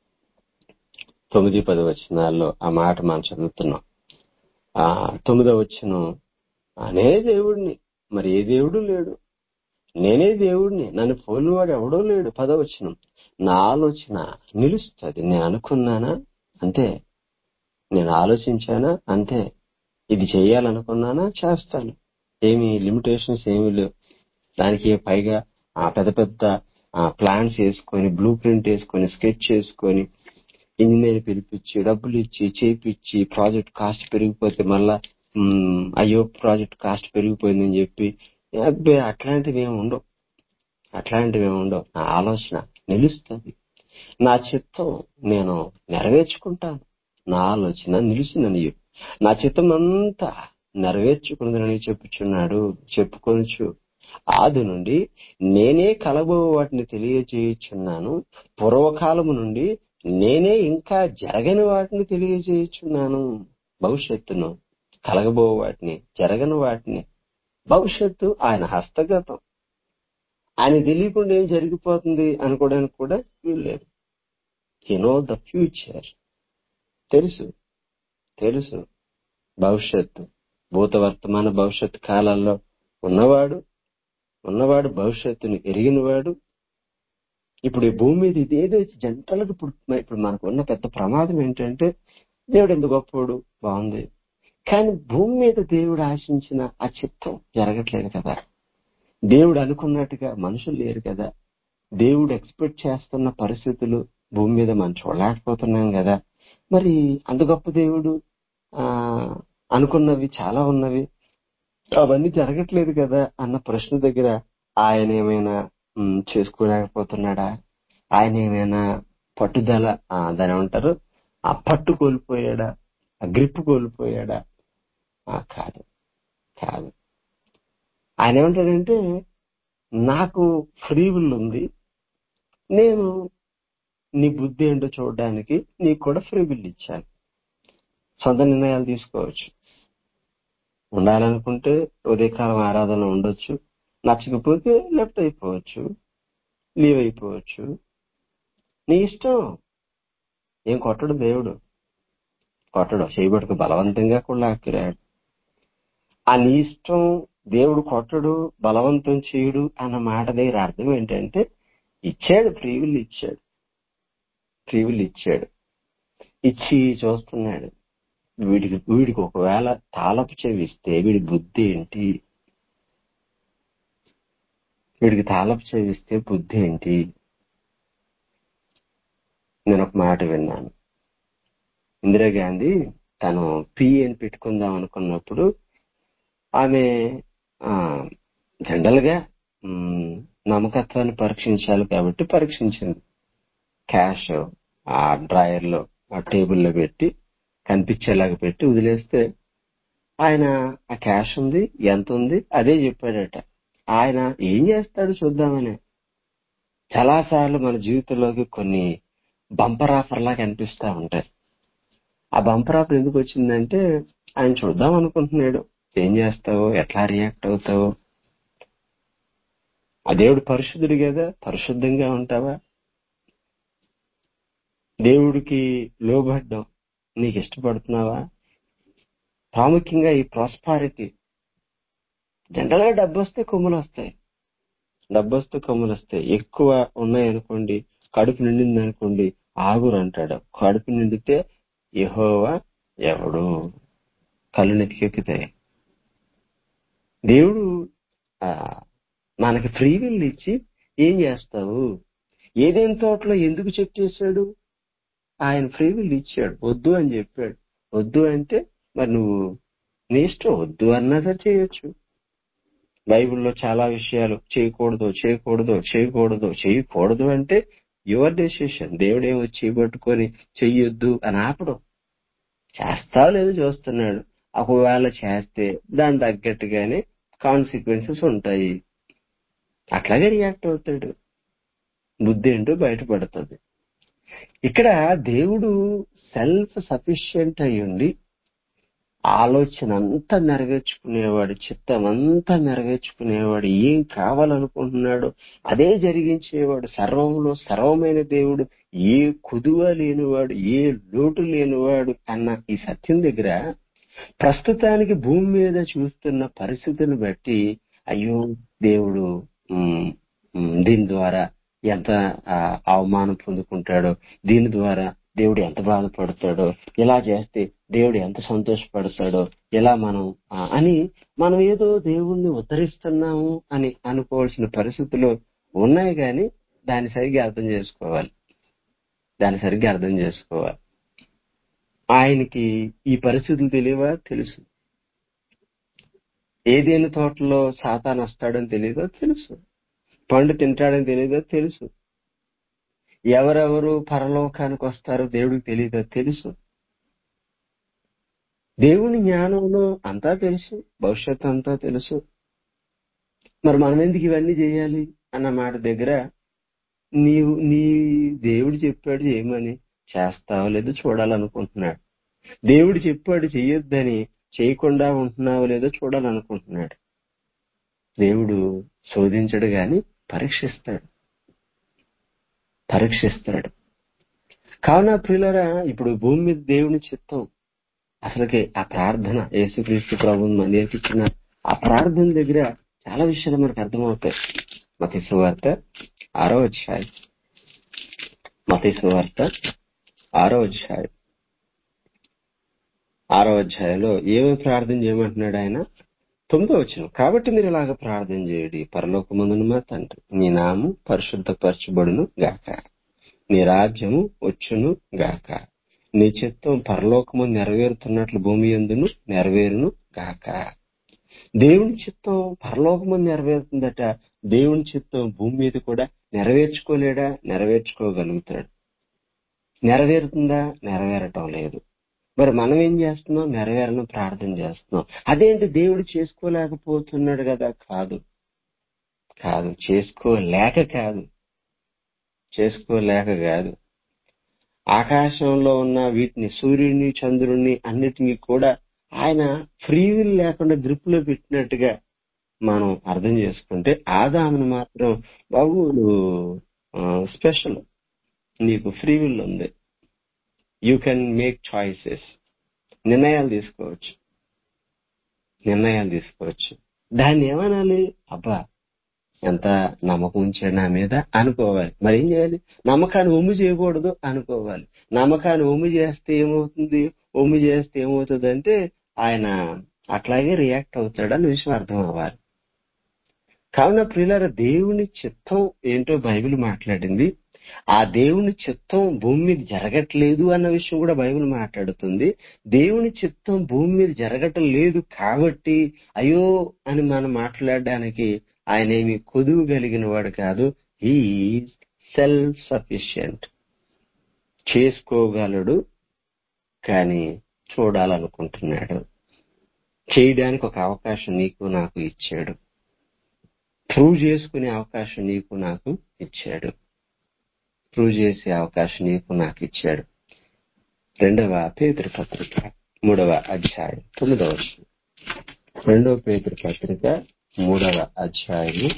తొమ్మిది పది వచనాల్లో ఆ మాట మనం చదువుతున్నాం ఆ తొమ్మిదో వచ్చిన అనే దేవుడిని మరి ఏ దేవుడు లేడు నేనే దేవుడిని నన్ను పోలినవాడు ఎవడో లేడు పదవచనం నా ఆలోచన నిలుస్తుంది నేను అనుకున్నానా అంతే నేను ఆలోచించానా అంతే ఇది చేయాలనుకున్నానా చేస్తాను ఏమి లిమిటేషన్స్ ఏమీ లేవు దానికి పైగా ఆ పెద్ద పెద్ద ప్లాన్స్ వేసుకొని బ్లూ ప్రింట్ వేసుకొని స్కెచ్ చేసుకొని ఇంజనీర్ పిలిపించి డబ్బులు ఇచ్చి చేపిచ్చి ప్రాజెక్ట్ కాస్ట్ పెరిగిపోతే మళ్ళా మ్, అయ్యో ప్రాజెక్ట్ కాస్ట్ పెరిగిపోయిందని చెప్పి అబ్బే అట్లాంటివి ఏమి ఉండవు అట్లాంటివి ఏమి ఉండవు నా ఆలోచన నిలుస్తుంది నా చిత్తం నేను నెరవేర్చుకుంటాను నా ఆలోచన నిలిచిందని నా చిత్తం అంతా నెరవేర్చుకున్నదని చెప్పుచున్నాడు చెప్పుకొనచ్చు ఆది నుండి నేనే కలబో వాటిని తెలియజేయుచున్నాను పూర్వకాలము నుండి నేనే ఇంకా జరగని వాటిని తెలియజేయుచున్నాను భవిష్యత్తును కలగబో వాటిని జరగని వాటిని భవిష్యత్తు ఆయన హస్తగతం ఆయన తెలియకుండా ఏం జరిగిపోతుంది అనుకోవడానికి కూడా వీల్లేదు హీ నో ద ఫ్యూచర్ తెలుసు తెలుసు భవిష్యత్తు భూత వర్తమాన భవిష్యత్తు కాలాల్లో ఉన్నవాడు ఉన్నవాడు భవిష్యత్తుని ఎరిగినవాడు ఇప్పుడు ఈ భూమి మీద ఇదేదో జంటలకు ఇప్పుడు ఇప్పుడు మనకు ఉన్న పెద్ద ప్రమాదం ఏంటంటే దేవుడు ఎంత గొప్పవాడు బాగుంది కానీ భూమి మీద దేవుడు ఆశించిన ఆ చిత్తం జరగట్లేదు కదా దేవుడు అనుకున్నట్టుగా మనుషులు లేరు కదా దేవుడు ఎక్స్పెక్ట్ చేస్తున్న పరిస్థితులు భూమి మీద మనం చూడలేకపోతున్నాం కదా మరి అంత గొప్ప దేవుడు ఆ అనుకున్నవి చాలా ఉన్నవి అవన్నీ జరగట్లేదు కదా అన్న ప్రశ్న దగ్గర ఆయన ఏమైనా ఉమ్, చేసుకోలేకపోతున్నాడా ఆయన ఏమైనా పట్టుదల ఆ, దాని ఏమంటారు ఆ పట్టు కోల్పోయాడా ఆ గ్రిప్ కోల్పోయాడా ఆ, కాదు కాదు ఆయన ఏమంటాడంటే నాకు ఫ్రీ విల్ ఉంది నేను నీ బుద్ధి ఏంటో చూడడానికి నీకు కూడా ఫ్రీ విల్ ఇచ్చాను సొంత నిర్ణయాలు తీసుకోవచ్చు ఉండాలనుకుంటే ఉదయకాలం ఆరాధన ఉండొచ్చు నచ్చకపోతే లెఫ్ట్ అయిపోవచ్చు లీవ్ అయిపోవచ్చు నీ ఇష్టం ఏం కొట్టడు దేవుడు కొట్టడు చేయబడుకు బలవంతంగా కూడా లాక్కిరాడు ఆ నీ ఇష్టం దేవుడు కొట్టడు బలవంతం చేయుడు అన్న మాట దగ్గర అర్థం ఏంటంటే ఇచ్చాడు ఫ్రీవిల్ ఇచ్చాడు ఫ్రీవిల్ ఇచ్చాడు ఇచ్చి చూస్తున్నాడు వీడికి వీడికి ఒకవేళ తాళపు చెవిస్తే వీడి బుద్ధి ఏంటి వీడికి తాళపు చెవిస్తే బుద్ధి ఏంటి నేను ఒక మాట విన్నాను ఇందిరాగాంధీ తను పి అని పెట్టుకుందాం అనుకున్నప్పుడు ఆమె జనరల్ గా మ్, నమ్మకత్వాన్ని పరీక్షించాలి కాబట్టి పరీక్షించింది క్యాష్ ఆ డ్రాయర్ లో ఆ టేబుల్లో పెట్టి కనిపించేలాగా పెట్టి వదిలేస్తే ఆయన ఆ క్యాష్ ఉంది ఎంత ఉంది అదే చెప్పాడట ఆయన ఏం చేస్తాడు చూద్దామని చాలా సార్లు మన జీవితంలోకి కొన్ని బంపర్ ఆఫర్ లా కనిపిస్తా ఉంటాయి ఆ బంపర్ ఆఫర్ ఎందుకు వచ్చిందంటే ఆయన చూద్దాం అనుకుంటున్నాడు ఏం చేస్తావో ఎట్లా రియాక్ట్ అవుతావో ఆ దేవుడు పరిశుద్ధుడు కదా పరిశుద్ధంగా ఉంటావా దేవుడికి లోబడ్డం నీకు ఇష్టపడుతున్నావా ప్రాముఖ్యంగా ఈ ప్రాస్పారిటీ జనరల్ గా డబ్బు వస్తే కొమ్ములు వస్తాయి డబ్బు వస్తే కొమ్ములు వస్తాయి ఎక్కువ ఉన్నాయనుకోండి కడుపు నిండింది అనుకోండి ఆగురు అంటాడు కడుపు నిండితే యెహోవా ఎవడు కళ్ళు నెత్తికెక్కుతాయి దేవుడు ఆ, మనకి ఫ్రీ విల్ ఇచ్చి ఏం చేస్తావు ఏదేం తోటలో ఎందుకు చెప్పేశాడు ఆయన ఫ్రీ విల్ ఇచ్చాడు వద్దు అని చెప్పాడు వద్దు అంటే మరి నువ్వు నీ ఇష్టం వద్దు అన్నా సరే చేయొచ్చు బైబిల్లో చాలా విషయాలు చేయకూడదు చేయకూడదు చేయకూడదు చేయకూడదు అంటే యువర్ డెసిషన్ దేవుడే వచ్చి పట్టుకొని చెయ్యొద్దు అని ఆపడం చేస్తావు లేదు చూస్తున్నాడు ఒకవేళ చేస్తే దాని తగ్గట్టుగానే కాన్సిక్వెన్సెస్ ఉంటాయి అట్లాగే రియాక్ట్ అవుతాడు బుద్ధి ఏంటో బయటపడుతుంది ఇక్కడ దేవుడు సెల్ఫ్ సఫిషియెంట్ అయ్యుండి ఆలోచన అంతా నెరవేర్చుకునేవాడు చిత్తం అంతా నెరవేర్చుకునేవాడు ఏం కావాలనుకుంటున్నాడో అదే జరిగించేవాడు సర్వంలో సర్వమైన దేవుడు ఏ కుదువ లేనివాడు ఏ లోటు లేనివాడు అన్న ఈ సత్యం దగ్గర ప్రస్తుతానికి భూమి మీద చూస్తున్న పరిస్థితిని బట్టి అయ్యో దేవుడు ఉమ్, ఉమ్, దీని ద్వారా ఎంత ఆ, అవమానం పొందుకుంటాడో దీని ద్వారా దేవుడు ఎంత బాధపడతాడో ఇలా చేస్తే దేవుడు ఎంత సంతోషపడతాడో ఇలా మనం ఆ, అని మనం ఏదో దేవుణ్ణి ఉద్ధరిస్తున్నాము అని అనుకోవాల్సిన పరిస్థితులు ఉన్నాయి కానీ దాన్ని సరిగ్గా అర్థం చేసుకోవాలి దాన్ని సరిగ్గా అర్థం చేసుకోవాలి ఆయనకి ఈ పరిస్థితులు తెలియవా తెలుసు ఏదేని తోటలో సాతాన్ వస్తాడని తెలియదో తెలుసు పండు తింటాడని తెలియదో తెలుసు ఎవరెవరు పరలోకానికి వస్తారో దేవుడికి తెలియదో తెలుసు దేవుని జ్ఞానంలో అంతా తెలుసు భవిష్యత్తు అంతా తెలుసు మరి మనం ఎందుకు ఇవన్నీ చేయాలి అన్న మాట దగ్గర నీవు నీ దేవుడు చెప్పాడు చేయమని చేస్తావో లేదో చూడాలనుకుంటున్నాడు దేవుడు చెప్పాడు చెయ్యొద్దని చేయకుండా ఉంటున్నావో లేదో చూడాలనుకుంటున్నాడు దేవుడు శోధించడు గాని పరీక్షిస్తాడు పరీక్షిస్తాడు కావున ప్రియులరా ఇప్పుడు భూమి మీద దేవుని చిత్తం అసలుకి ఆ ప్రార్థన యేసుక్రీస్తు ప్రభు నేర్పించిన ఆ ప్రార్థన దగ్గర చాలా విషయాలు మనకు అర్థమవుతాయి మతి సువార్త ఆరో అధ్యాయం మతి సువార్త ఆరో అధ్యాయం ఆరో అధ్యాయంలో ఏమో ప్రార్థన చేయమంటున్నాడు ఆయన తొమ్మిదో వచ్చిన కాబట్టి మీరు ఇలాగ ప్రార్థన చేయండి పరలోకమందును మా తండ్రి నీ నామం పరిశుద్ధపరచబడును గాక నీ రాజ్యము వచ్చును గాక నీ చిత్తం పరలోకము నెరవేరుతున్నట్లు భూమి ఎందును నెరవేరును గాక దేవుని చిత్తం పరలోకము నెరవేరుతుందట దేవుని చిత్తం భూమి మీద కూడా నెరవేర్చుకోలేడా నెరవేర్చుకోగలుగుతాడు నెరవేరుతుందా నెరవేరటం లేదు మరి మనం ఏం చేస్తున్నాం నెరవేరను ప్రార్థన చేస్తున్నాం అదేంటి దేవుడు చేసుకోలేకపోతున్నాడు కదా కాదు కాదు చేసుకోలేక కాదు చేసుకోలేక కాదు ఆకాశంలో ఉన్న వీటిని సూర్యుని చంద్రుని అన్నిటినీ కూడా ఆయన ఫ్రీ విల్ లేకుండా గ్రిప్ లో పెట్టినట్టుగా మనం అర్థం చేసుకుంటే ఆదామును మాత్రం బాబు నువ్వు స్పెషల్ నీకు ఫ్రీ విల్ ఉంది యూ కెన్ మేక్ చాయిసెస్ నిర్ణయాలు తీసుకోవచ్చు నిర్ణయాలు తీసుకోవచ్చు దాన్ని ఏమనాలి అబ్బా ఎంత నమ్మకం ఉంచాడు నా మీద అనుకోవాలి మరి ఏం చేయాలి నమ్మకాన్ని ఒమ్ము చేయకూడదు అనుకోవాలి నమ్మకాన్ని ఒమ్ము చేస్తే ఏమవుతుంది ఒమ్ము చేస్తే ఏమవుతుంది అంటే ఆయన అట్లాగే రియాక్ట్ అవుతాడని విషయం అర్థం అవ్వాలి కావున ప్రియులార దేవుని చిత్తం ఏంటో బైబిల్ మాట్లాడింది ఆ దేవుని చిత్తం భూమి మీద జరగట్లేదు అన్న విషయం కూడా బైబిల్ మాట్లాడుతుంది దేవుని చిత్తం భూమి మీద జరగటం లేదు కాబట్టి అయ్యో అని మనం మాట్లాడడానికి ఆయన ఏమి కొదువు కలిగిన వాడు కాదు ఈ సెల్ఫ్ సఫిషియంట్ చేసుకోగలడు కానీ చూడాలనుకుంటున్నాడు చేయడానికి ఒక అవకాశం నీకు నాకు ఇచ్చాడు ప్రూవ్ చేసుకునే అవకాశం నీకు నాకు ఇచ్చాడు ప్రూవ్ చేసే అవకాశం నీకు నాకు ఇచ్చాడు రెండవ పేదరి పత్రిక మూడవ అధ్యాయం తొమ్మిదవ వర్షం రెండవ పేదరి పత్రిక మూడవ అధ్యాయము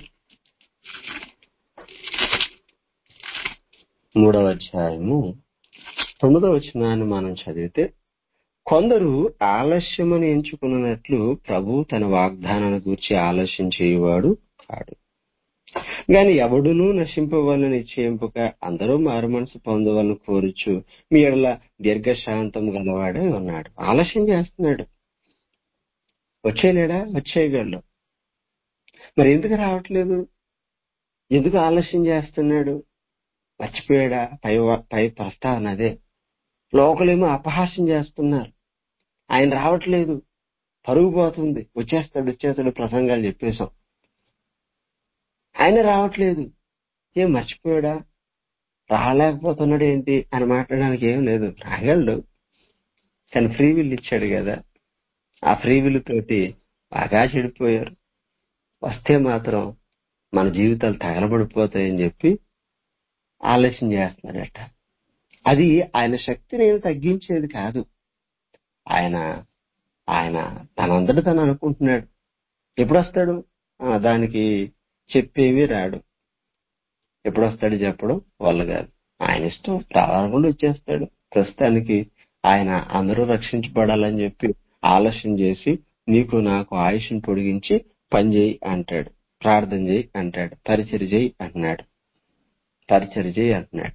మూడవ అధ్యాయము తొమ్మిదవ వచనాన్ని మనం చదివితే కొందరు ఆలస్యమని ఎంచుకున్నట్లు ప్రభు తన వాగ్దానాన్ని గూర్చి ఆలస్యం చేయవాడు కాడు గాని ఎవడునూ నశింపవాలని నిశ్చయింపుక అందరూ మారు మనసు పొందవాలని కోరుచు మీ ఎడల దీర్ఘశాంతం గలవాడే ఉన్నాడు ఆలస్యం చేస్తున్నాడు వచ్చేలేడా వచ్చేయగలడు మరి ఎందుకు రావట్లేదు ఎందుకు ఆలస్యం చేస్తున్నాడు మర్చిపోయాడా పై పై ప్రస్తావన అదే లోకలేమో అపహాస్యం చేస్తున్నారు ఆయన రావట్లేదు పరుగు పోతుంది వచ్చేస్తాడు వచ్చేస్తాడు ప్రసంగాలు చెప్పేశాం ఆయన రావట్లేదు ఏం మర్చిపోయాడా రాలేకపోతున్నాడు ఏంటి అని మాట్లాడడానికి ఏం లేదు రాగలడు కానీ ఫ్రీ విల్ ఇచ్చాడు కదా ఆ ఫ్రీ విల్ తోటి బాగా చెడిపోయారు వస్తే మాత్రం మన జీవితాలు తగలబడిపోతాయని చెప్పి ఆలస్యం చేస్తున్నాడట అది ఆయన శక్తిని ఏమి తగ్గించేది కాదు ఆయన ఆయన తనంతట తను అనుకుంటున్నాడు ఎప్పుడు వస్తాడు ఆ, దానికి చెప్పేవి రాడు ఎప్పుడు వస్తాడు చెప్పడం వల్ల కాదు ఆయన ఇష్టం రావాలకుండా వచ్చేస్తాడు ప్రస్తుతానికి ఆయన అందరూ రక్షించబడాలని చెప్పి ఆలస్యం చేసి నీకు నాకు ఆయుష్ని పొడిగించి పని చేయి అంటాడు ప్రార్థన చేయి అంటాడు పరిచర్ చేయి అంటున్నాడు పరిచర్ చేయి అంటున్నాడు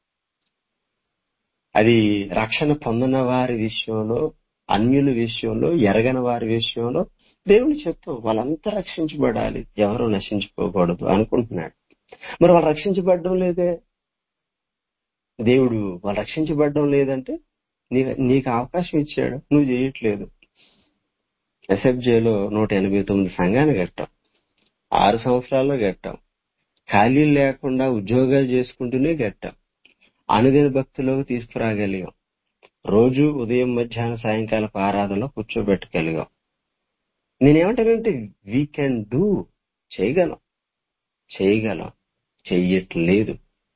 అది రక్షణ పొందిన వారి విషయంలో అన్యుల విషయంలో ఎరగని వారి విషయంలో దేవుని చెప్తాం వాళ్ళంతా రక్షించబడాలి ఎవరు నశించుకోకూడదు అనుకుంటున్నాడు మరి వాళ్ళు రక్షించబడడం లేదే దేవుడు వాళ్ళు రక్షించబడడం లేదంటే నీకు నీకు అవకాశం ఇచ్చాడు నువ్వు చేయట్లేదు ఎస్ఎఫ్జేలో నూట ఎనభై తొమ్మిది సంఘాన్ని కట్టాం ఆరు సంవత్సరాల్లో కట్టాం ఖాళీ లేకుండా ఉద్యోగాలు చేసుకుంటూనే కట్టాం అనుదిన భక్తిలోకి తీసుకురాగలిగాం రోజు ఉదయం మధ్యాహ్నం సాయంకాలం ఆరాధనలో కూర్చోబెట్టగలిగాం నేనేమంటానంటే వీ కెన్ డూ చేయగలం చేయగలం చెయ్యట్లేదు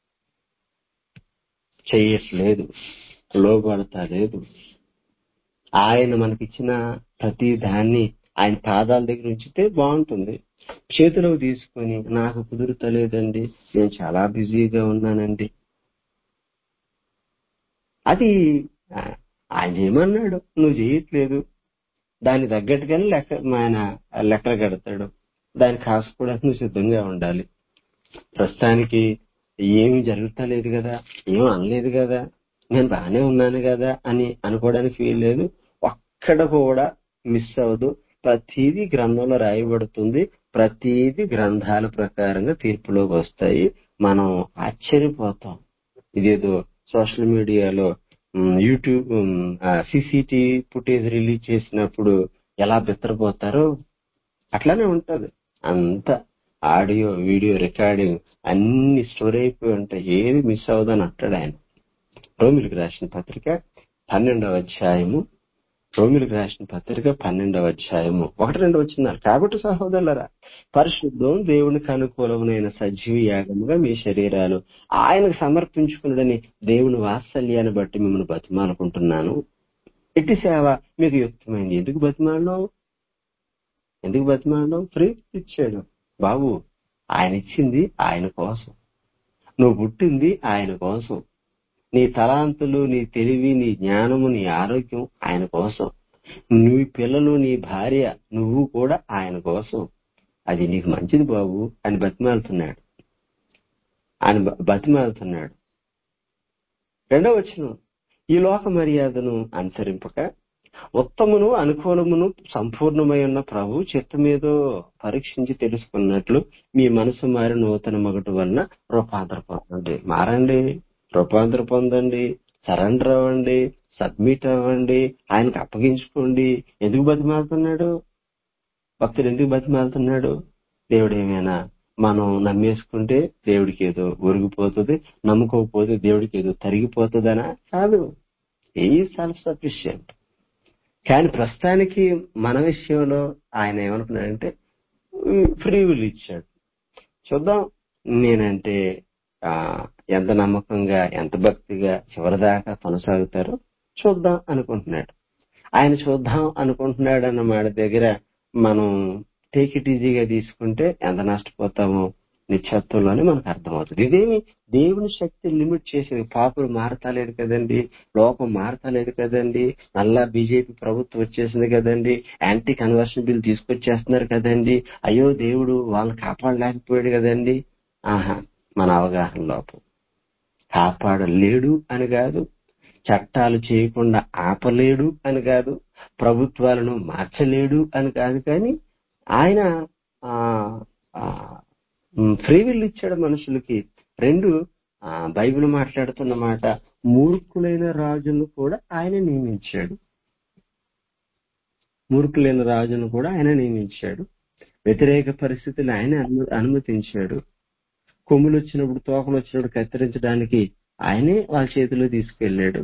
చెయ్యట్లేదు లోబడతా లేదు ఆయన మనకిచ్చిన ప్రతి దాన్ని ఆయన పాదాల దగ్గర ఉంచితే బాగుంటుంది చేతిలోకి తీసుకొని నాకు కుదురుతలేదండి నేను చాలా బిజీగా ఉన్నానండి అది ఆ, ఆయన చేయమన్నాడు నువ్వు చేయట్లేదు దానికి తగ్గట్టుగానే లెక్క ఆయన లెక్కలు కడతాడు దాన్ని కాసుకోవడానికి నువ్వు సిద్ధంగా ఉండాలి ప్రస్తుతానికి ఏమి జరుగుతలేదు కదా ఏం అనలేదు కదా నేను బాగానే ఉన్నాను కదా అని అనుకోవడానికి వీలు లేదు ఒక్కడ కూడా మిస్ అవ్వదు ప్రతిదీ గ్రంథంలో రాయబడుతుంది ప్రతిదీ గ్రంథాల ప్రకారంగా తీర్పులోకి వస్తాయి మనం ఆశ్చర్యపోతాం ఇదేదో సోషల్ మీడియాలో ఉమ్, యూట్యూబ్ సీసీటీవీ ఫుటేజ్ రిలీజ్ చేసినప్పుడు ఎలా బిత్తరపోతారో అట్లానే ఉంటది అంత ఆడియో వీడియో రికార్డింగ్ అన్ని స్టోర్ అయిపోయి ఉంటాయి ఏది మిస్ అవ్వదని అంటాడు ఆయన రోమిలకు రాసిన పత్రిక పన్నెండవ అధ్యాయము రోమిలకు రాసిన పత్రిక పన్నెండవ అధ్యాయము ఒకటి రెండు వచ్చినారు కాబట్టి సహోదరులరా పరిశుద్ధం దేవునికి అనుకూలమైన సజీవ యాగముగా మీ శరీరాలు ఆయనకు సమర్పించుకున్నదని దేవుని వాత్సల్యాన్ని బట్టి మిమ్మల్ని బతిమాలనుకుంటున్నాను ఎట్టి సేవ మీకు యుక్తమైంది ఎందుకు బతిమాలడం ఎందుకు బతిమాలడం ఫ్రీ ఇచ్చాడు బాబు ఆయన ఇచ్చింది ఆయన కోసం నువ్వు పుట్టింది ఆయన కోసం నీ తలాంతులు నీ తెలివి నీ జ్ఞానము నీ ఆరోగ్యం ఆయన కోసం నీ పిల్లలు నీ భార్య నువ్వు కూడా ఆయన కోసం అది నీకు మంచిది బాబు అని బతిమాలుతున్నాడు ఆయన బ- బతిమాలుతున్నాడు రెండవ వచనం ఈ లోక మర్యాదను అనుసరింపక ఉత్తమును అనుకూలమును సంపూర్ణమై ఉన్న ప్రభు చిత్తమేదో పరీక్షించి తెలుసుకున్నట్లు మీ మనసు మారి నూతన మగటు వలన రూపాంతర పొందండి మారండి రూపాంతర పొందండి సరెండర్ అవ్వండి సబ్మిట్ అవ్వండి ఆయనకు అప్పగించుకోండి ఎందుకు బతిమాలుతున్నాడు భక్తుడు ఎందుకు బతిమాలుతున్నాడు దేవుడు ఏమైనా మనం నమ్మేసుకుంటే దేవుడికి ఏదో ఒరిగిపోతుంది నమ్ముకోకపోతే దేవుడికి ఏదో తరిగిపోతుందనా కాదు ఏ సెల్ఫ్ సఫిషియంట్ కానీ ప్రస్తుతానికి మన విషయంలో ఆయన ఏమనుకున్నాడంటే ఫ్రీ విల్ ఇచ్చాడు చూద్దాం నేనంటే ఆ ఎంత నమ్మకంగా ఎంత భక్తిగా చివరిదాకా కొనసాగుతారో చూద్దాం అనుకుంటున్నాడు ఆయన చూద్దాం అనుకుంటున్నాడు అన్న మాట దగ్గర మనం టేక్ ఇట్ ఈజీగా తీసుకుంటే ఎంత నష్టపోతామో నిశ్చత్వంలోనే మనకు అర్థమవుతుంది ఇదేమి దేవుని శక్తి లిమిట్ చేసేది పాపులు మారతలేదు కదండి లోకం మారతలేదు కదండి నల్లా బీజేపీ ప్రభుత్వం వచ్చేసింది కదండి యాంటీ కన్వర్షన్ బిల్ తీసుకొచ్చేస్తున్నారు కదండి అయ్యో దేవుడు వాళ్ళని కాపాడలేకపోయాడు కదండి ఆహా మన అవగాహన లోపం కాపాడలేడు అని కాదు చట్టాలు చేయకుండా ఆపలేడు అని కాదు ప్రభుత్వాలను మార్చలేడు అని కాదు కానీ ఆయన ఫ్రీ విల్ ఇచ్చాడు మనుషులకి రెండు ఆ, బైబిల్ మాట్లాడుతున్న మాట మూర్ఖులైన రాజును కూడా ఆయన నియమించాడు మూర్ఖులైన రాజును కూడా ఆయన నియమించాడు వ్యతిరేక పరిస్థితులు ఆయన అను- అనుమతించాడు కొమ్ములు వచ్చినప్పుడు తోకలు వచ్చినప్పుడు కత్తిరించడానికి ఆయనే వాళ్ళ చేతిలో తీసుకెళ్లాడు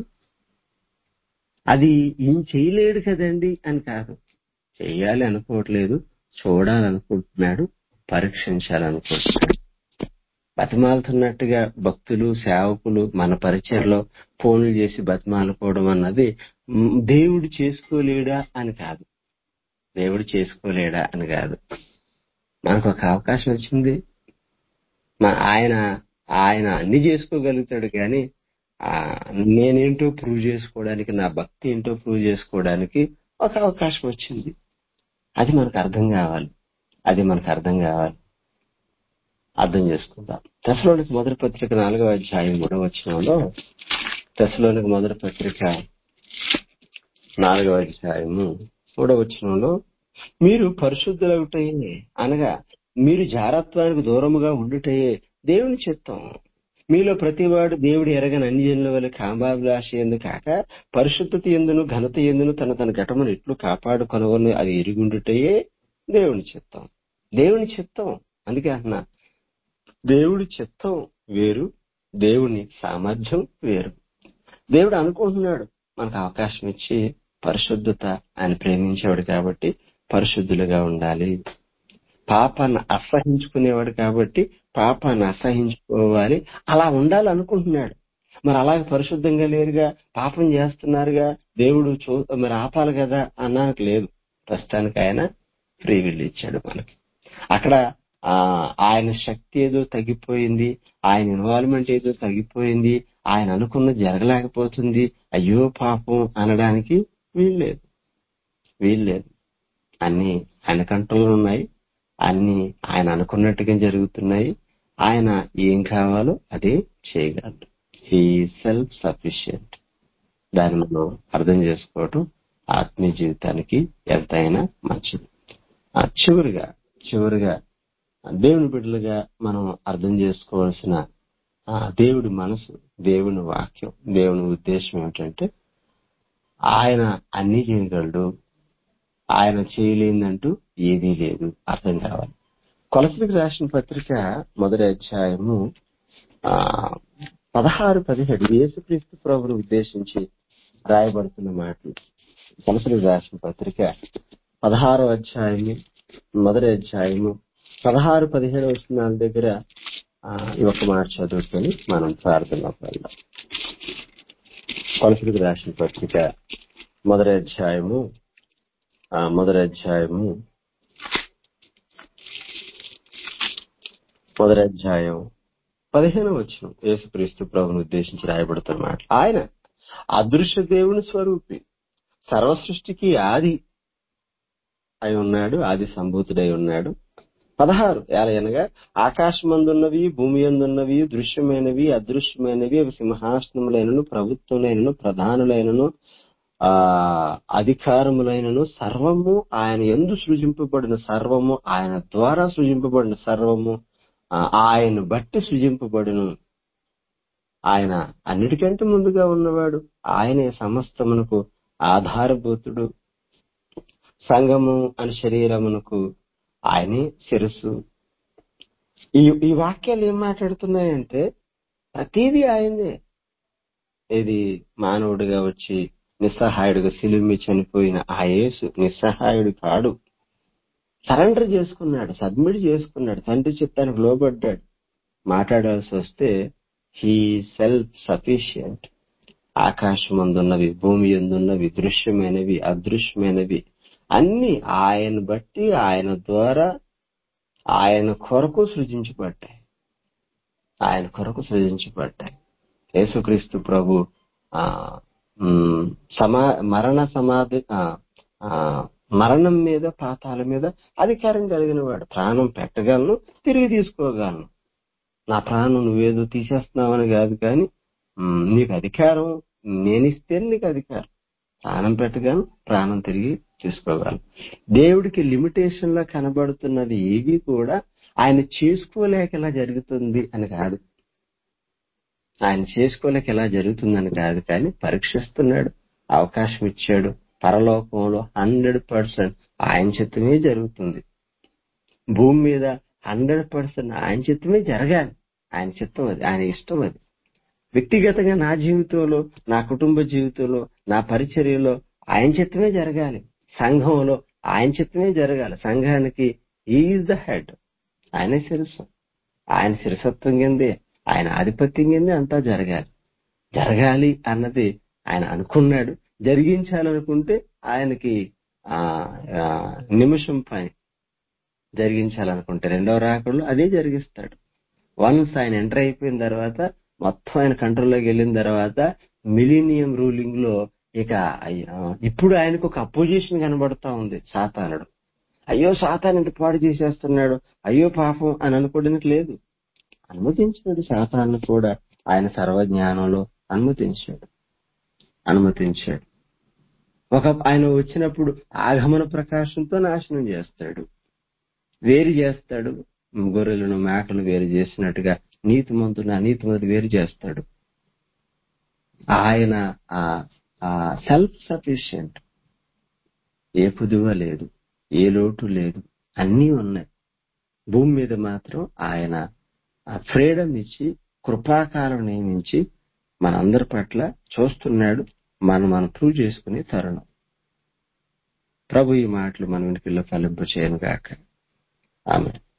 అది ఏం చేయలేడు కదండి అని కాదు చేయాలి అనుకోవట్లేదు చూడాలనుకుంటున్నాడు పరీక్షించాలనుకుంటున్నాడు బతిమాలుతున్నట్టుగా భక్తులు సేవకులు మన పరిచయలో ఫోన్లు చేసి బతిమాలుకోవడం అన్నది మ్, దేవుడు చేసుకోలేడా అని కాదు దేవుడు చేసుకోలేడా అని కాదు మనకు ఒక అవకాశం వచ్చింది మా- ఆయన ఆయన అన్ని చేసుకోగలుగుతాడు కానీ ఆ, నేనేంటో ప్రూవ్ చేసుకోవడానికి నా భక్తి ఏంటో ప్రూవ్ చేసుకోవడానికి ఒక అవకాశం వచ్చింది అది మనకు అర్థం కావాలి అది మనకు అర్థం కావాలి అర్థం చేసుకుందాం దశలోనికి మొదటి పత్రిక నాలుగవ అధ్యాయం మూడవ వచనంలో దశలోనికి మొదటి పత్రిక నాలుగవ అధ్యాయము మూడవ వచనంలో మీరు పరిశుద్ధులవుటయే అనగా మీరు జారత్వానికి దూరముగా ఉండుటయే దేవుని చిత్తం మీలో ప్రతివాడు దేవుడు ఎరగని అన్యజనుల వల్ల కాంబాభిలాష ఎందు కాక పరిశుద్ధత ఎందును ఘనత ఎందును తన తన ఘటమును ఎట్లు కాపాడుకొనవని అది ఎరుగుండుటయే దేవుని చిత్తం దేవుని చిత్తం అందుకే అంటున్నా దేవుడి చిత్తం వేరు దేవుని సామర్థ్యం వేరు దేవుడు అనుకుంటున్నాడు మనకు అవకాశం ఇచ్చి పరిశుద్ధత ఆయన ప్రేమించేవాడు కాబట్టి పరిశుద్ధులుగా ఉండాలి పాపాన్ని అసహించుకునేవాడు కాబట్టి పాపాన్ని అసహించుకోవాలి అలా ఉండాలనుకుంటున్నాడు మరి అలాగే పరిశుద్ధంగా లేరుగా పాపం చేస్తున్నారుగా దేవుడు చూ మరి ఆపాలి కదా అన్నానికి లేదు ప్రస్తుతానికి ఆయన ఫ్రీ విల్ ఇచ్చాడు మనకి అక్కడ ఆ ఆయన శక్తి ఏదో తగ్గిపోయింది ఆయన ఇన్వాల్వ్మెంట్ ఏదో తగ్గిపోయింది ఆయన అనుకున్న జరగలేకపోతుంది అయ్యో పాపం అనడానికి వీల్లేదు వీల్లేదు అన్ని ఆయన కంట్రోల్ ఉన్నాయి అన్ని ఆయన అనుకున్నట్టుగా జరుగుతున్నాయి ఆయన ఏం కావాలో అదే చేయగలడు హీ సెల్ఫ్ సఫిషియంట్ దాన్ని మనం అర్థం చేసుకోవటం ఆత్మీయ జీవితానికి ఎంతైనా మంచిది ఆ చివరిగా చివరిగా దేవుని బిడ్డలుగా మనం అర్థం చేసుకోవాల్సిన ఆ దేవుడి మనసు దేవుని వాక్యం దేవుని ఉద్దేశం ఏమిటంటే ఆయన అన్ని చేయగలడు ఆయన చేయలేదంటూ ఏదీ లేదు అర్థం కావాలి కొలసలకు రాసిన పత్రిక మొదటి అధ్యాయము ఆ పదహారు పదిహేడు యేసుక్రీస్తు ప్రభుని ఉద్దేశించి రాయబడుతున్న మాటలు కొలసలకు రాసిన పత్రిక పదహారో అధ్యాయము మొదటి అధ్యాయము పదహారు పదిహేడు వచనాల దగ్గర ఆ, ఈ ఒక్క మాట చదువుకొని మనం ప్రార్థనలోకి వెళ్దాం కొలసలకు రాసిన పత్రిక మొదటి అధ్యాయము ఆ, మొదటి అధ్యాయము మొదటి అధ్యాయం పదిహేను వచ్చిన యేసుక్రీస్తు ప్రభుని ఉద్దేశించి రాయబడుతున్న మాట ఆయన అదృశ్య దేవుని స్వరూపి సర్వ సృష్టికి ఆది అయి ఉన్నాడు ఆది సంభూతుడై ఉన్నాడు పదహారు అనగా ఆకాశమందున్నవి భూమి అందున్నవి దృశ్యమైనవి అదృశ్యమైనవి అవి సింహాసనములైనను ప్రభుత్వములైనను ప్రధానులైనను ఆ అధికారములైనను సర్వము ఆయన ఎందు సృజింపబడిన సర్వము ఆయన ద్వారా సృజింపబడిన సర్వము ఆ, ఆయన బట్టి సృజింపబడును ఆయన అన్నిటికంటే ముందుగా ఉన్నవాడు ఆయనే సమస్తమునకు ఆధారభూతుడు సంగము అని శరీరమునకు ఆయనే శిరస్సు ఈ ఈ వాక్యాలు ఏం మాట్లాడుతున్నాయంటే ప్రతిదీ ఆయనే ఇది మానవుడిగా వచ్చి నిస్సహాయుడిగా సిలుమి చనిపోయిన ఆ యేసు నిస్సహాయుడు కాడు సరెండర్ చేసుకున్నాడు సబ్మిట్ చేసుకున్నాడు తండ్రి చిత్తానికి లోబడ్డాడు మాట్లాడాల్సి వస్తే హీ సెల్ఫ్ సఫిషియంట్ ఆకాశం అందున్నవి భూమి ఎందున్నవి దృశ్యమైనవి అదృశ్యమైనవి అన్ని ఆయన బట్టి ఆయన ద్వారా ఆయన కొరకు సృజించబడ్డాయి ఆయన కొరకు సృజించబడ్డాయి యేసుక్రీస్తు ప్రభు ఆ మ్, సమా మరణ సమాధి ఆ, ఆ, మరణం మీద పాతాల మీద అధికారం కలిగిన వాడు ప్రాణం పెట్టగలను తిరిగి తీసుకోగలను నా ప్రాణం నువ్వేదో తీసేస్తున్నావని కాదు కానీ మ్, నీకు అధికారం నేనిస్తే నీకు అధికారం ప్రాణం పెట్టగలను ప్రాణం తిరిగి తీసుకోగలను దేవుడికి లిమిటేషన్ లా కనబడుతున్నది ఏవి కూడా ఆయన చేసుకోలేక ఎలా జరుగుతుంది అని కాదు ఆయన చేసుకోలేక ఎలా జరుగుతుందని కాదు కానీ పరీక్షిస్తున్నాడు అవకాశం ఇచ్చాడు పరలోకంలో హండ్రెడ్ పర్సెంట్ ఆయన చిత్తమే జరుగుతుంది భూమి మీద హండ్రెడ్ పర్సెంట్ ఆయన చిత్తమే జరగాలి ఆయన చిత్తం అది ఆయన ఇష్టం అది వ్యక్తిగతంగా నా జీవితంలో నా కుటుంబ జీవితంలో నా పరిచర్యలో ఆయన చిత్తమే జరగాలి సంఘంలో ఆయన చిత్తమే జరగాలి సంఘానికి ఈజ్ ద హెడ్ ఆయనే శిరస్సు ఆయన శిరసత్వం కిందే ఆయన ఆధిపత్యం కిందే అంతా జరగాలి జరగాలి అన్నది ఆయన అనుకున్నాడు జరిగించాలనుకుంటే ఆయనకి ఆ ఆ, నిమిషం పని జరిగించాలనుకుంటే రెండవ రాకడలో అదే జరిగిస్తాడు వన్స్ ఆయన ఎంటర్ అయిపోయిన తర్వాత మొత్తం ఆయన కంట్రోల్లోకి వెళ్ళిన తర్వాత మిలీనియం రూలింగ్ లో ఇక అయ్య- ఇప్పుడు ఆయనకు ఒక అపోజిషన్ కనబడతా ఉంది సాతానుడు అయ్యో సాతాన్ ఇంత పాడు చేసేస్తున్నాడు అయ్యో పాపం అని అనుకోవడానికి లేదు అనుమతించాడు సాతాన్ని కూడా ఆయన సర్వజ్ఞానంలో అనుమతించాడు అనుమతించాడు ఒక ఆయన వచ్చినప్పుడు ఆగమన ప్రకాశంతో నాశనం చేస్తాడు వేరు చేస్తాడు గొర్రెలను మేకలు వేరు చేసినట్టుగా నీతిమంతుడు అనీతిమంతుడు వేరు చేస్తాడు ఆయన సెల్ఫ్ సఫిషియంట్ ఏ కుదువ లేదు ఏ లోటు లేదు అన్నీ ఉన్నాయి భూమి మీద మాత్రం ఆయన ఫ్రీడమ్ ఇచ్చి కృపాకాలం నియమించి మనందరి పట్ల చూస్తున్నాడు మనం మనం ప్రూవ్ చేసుకునే తరుణం ప్రభు ఈ మాటలు మన వెనుకల్లో ఫలింప చేయను గాక ఆమె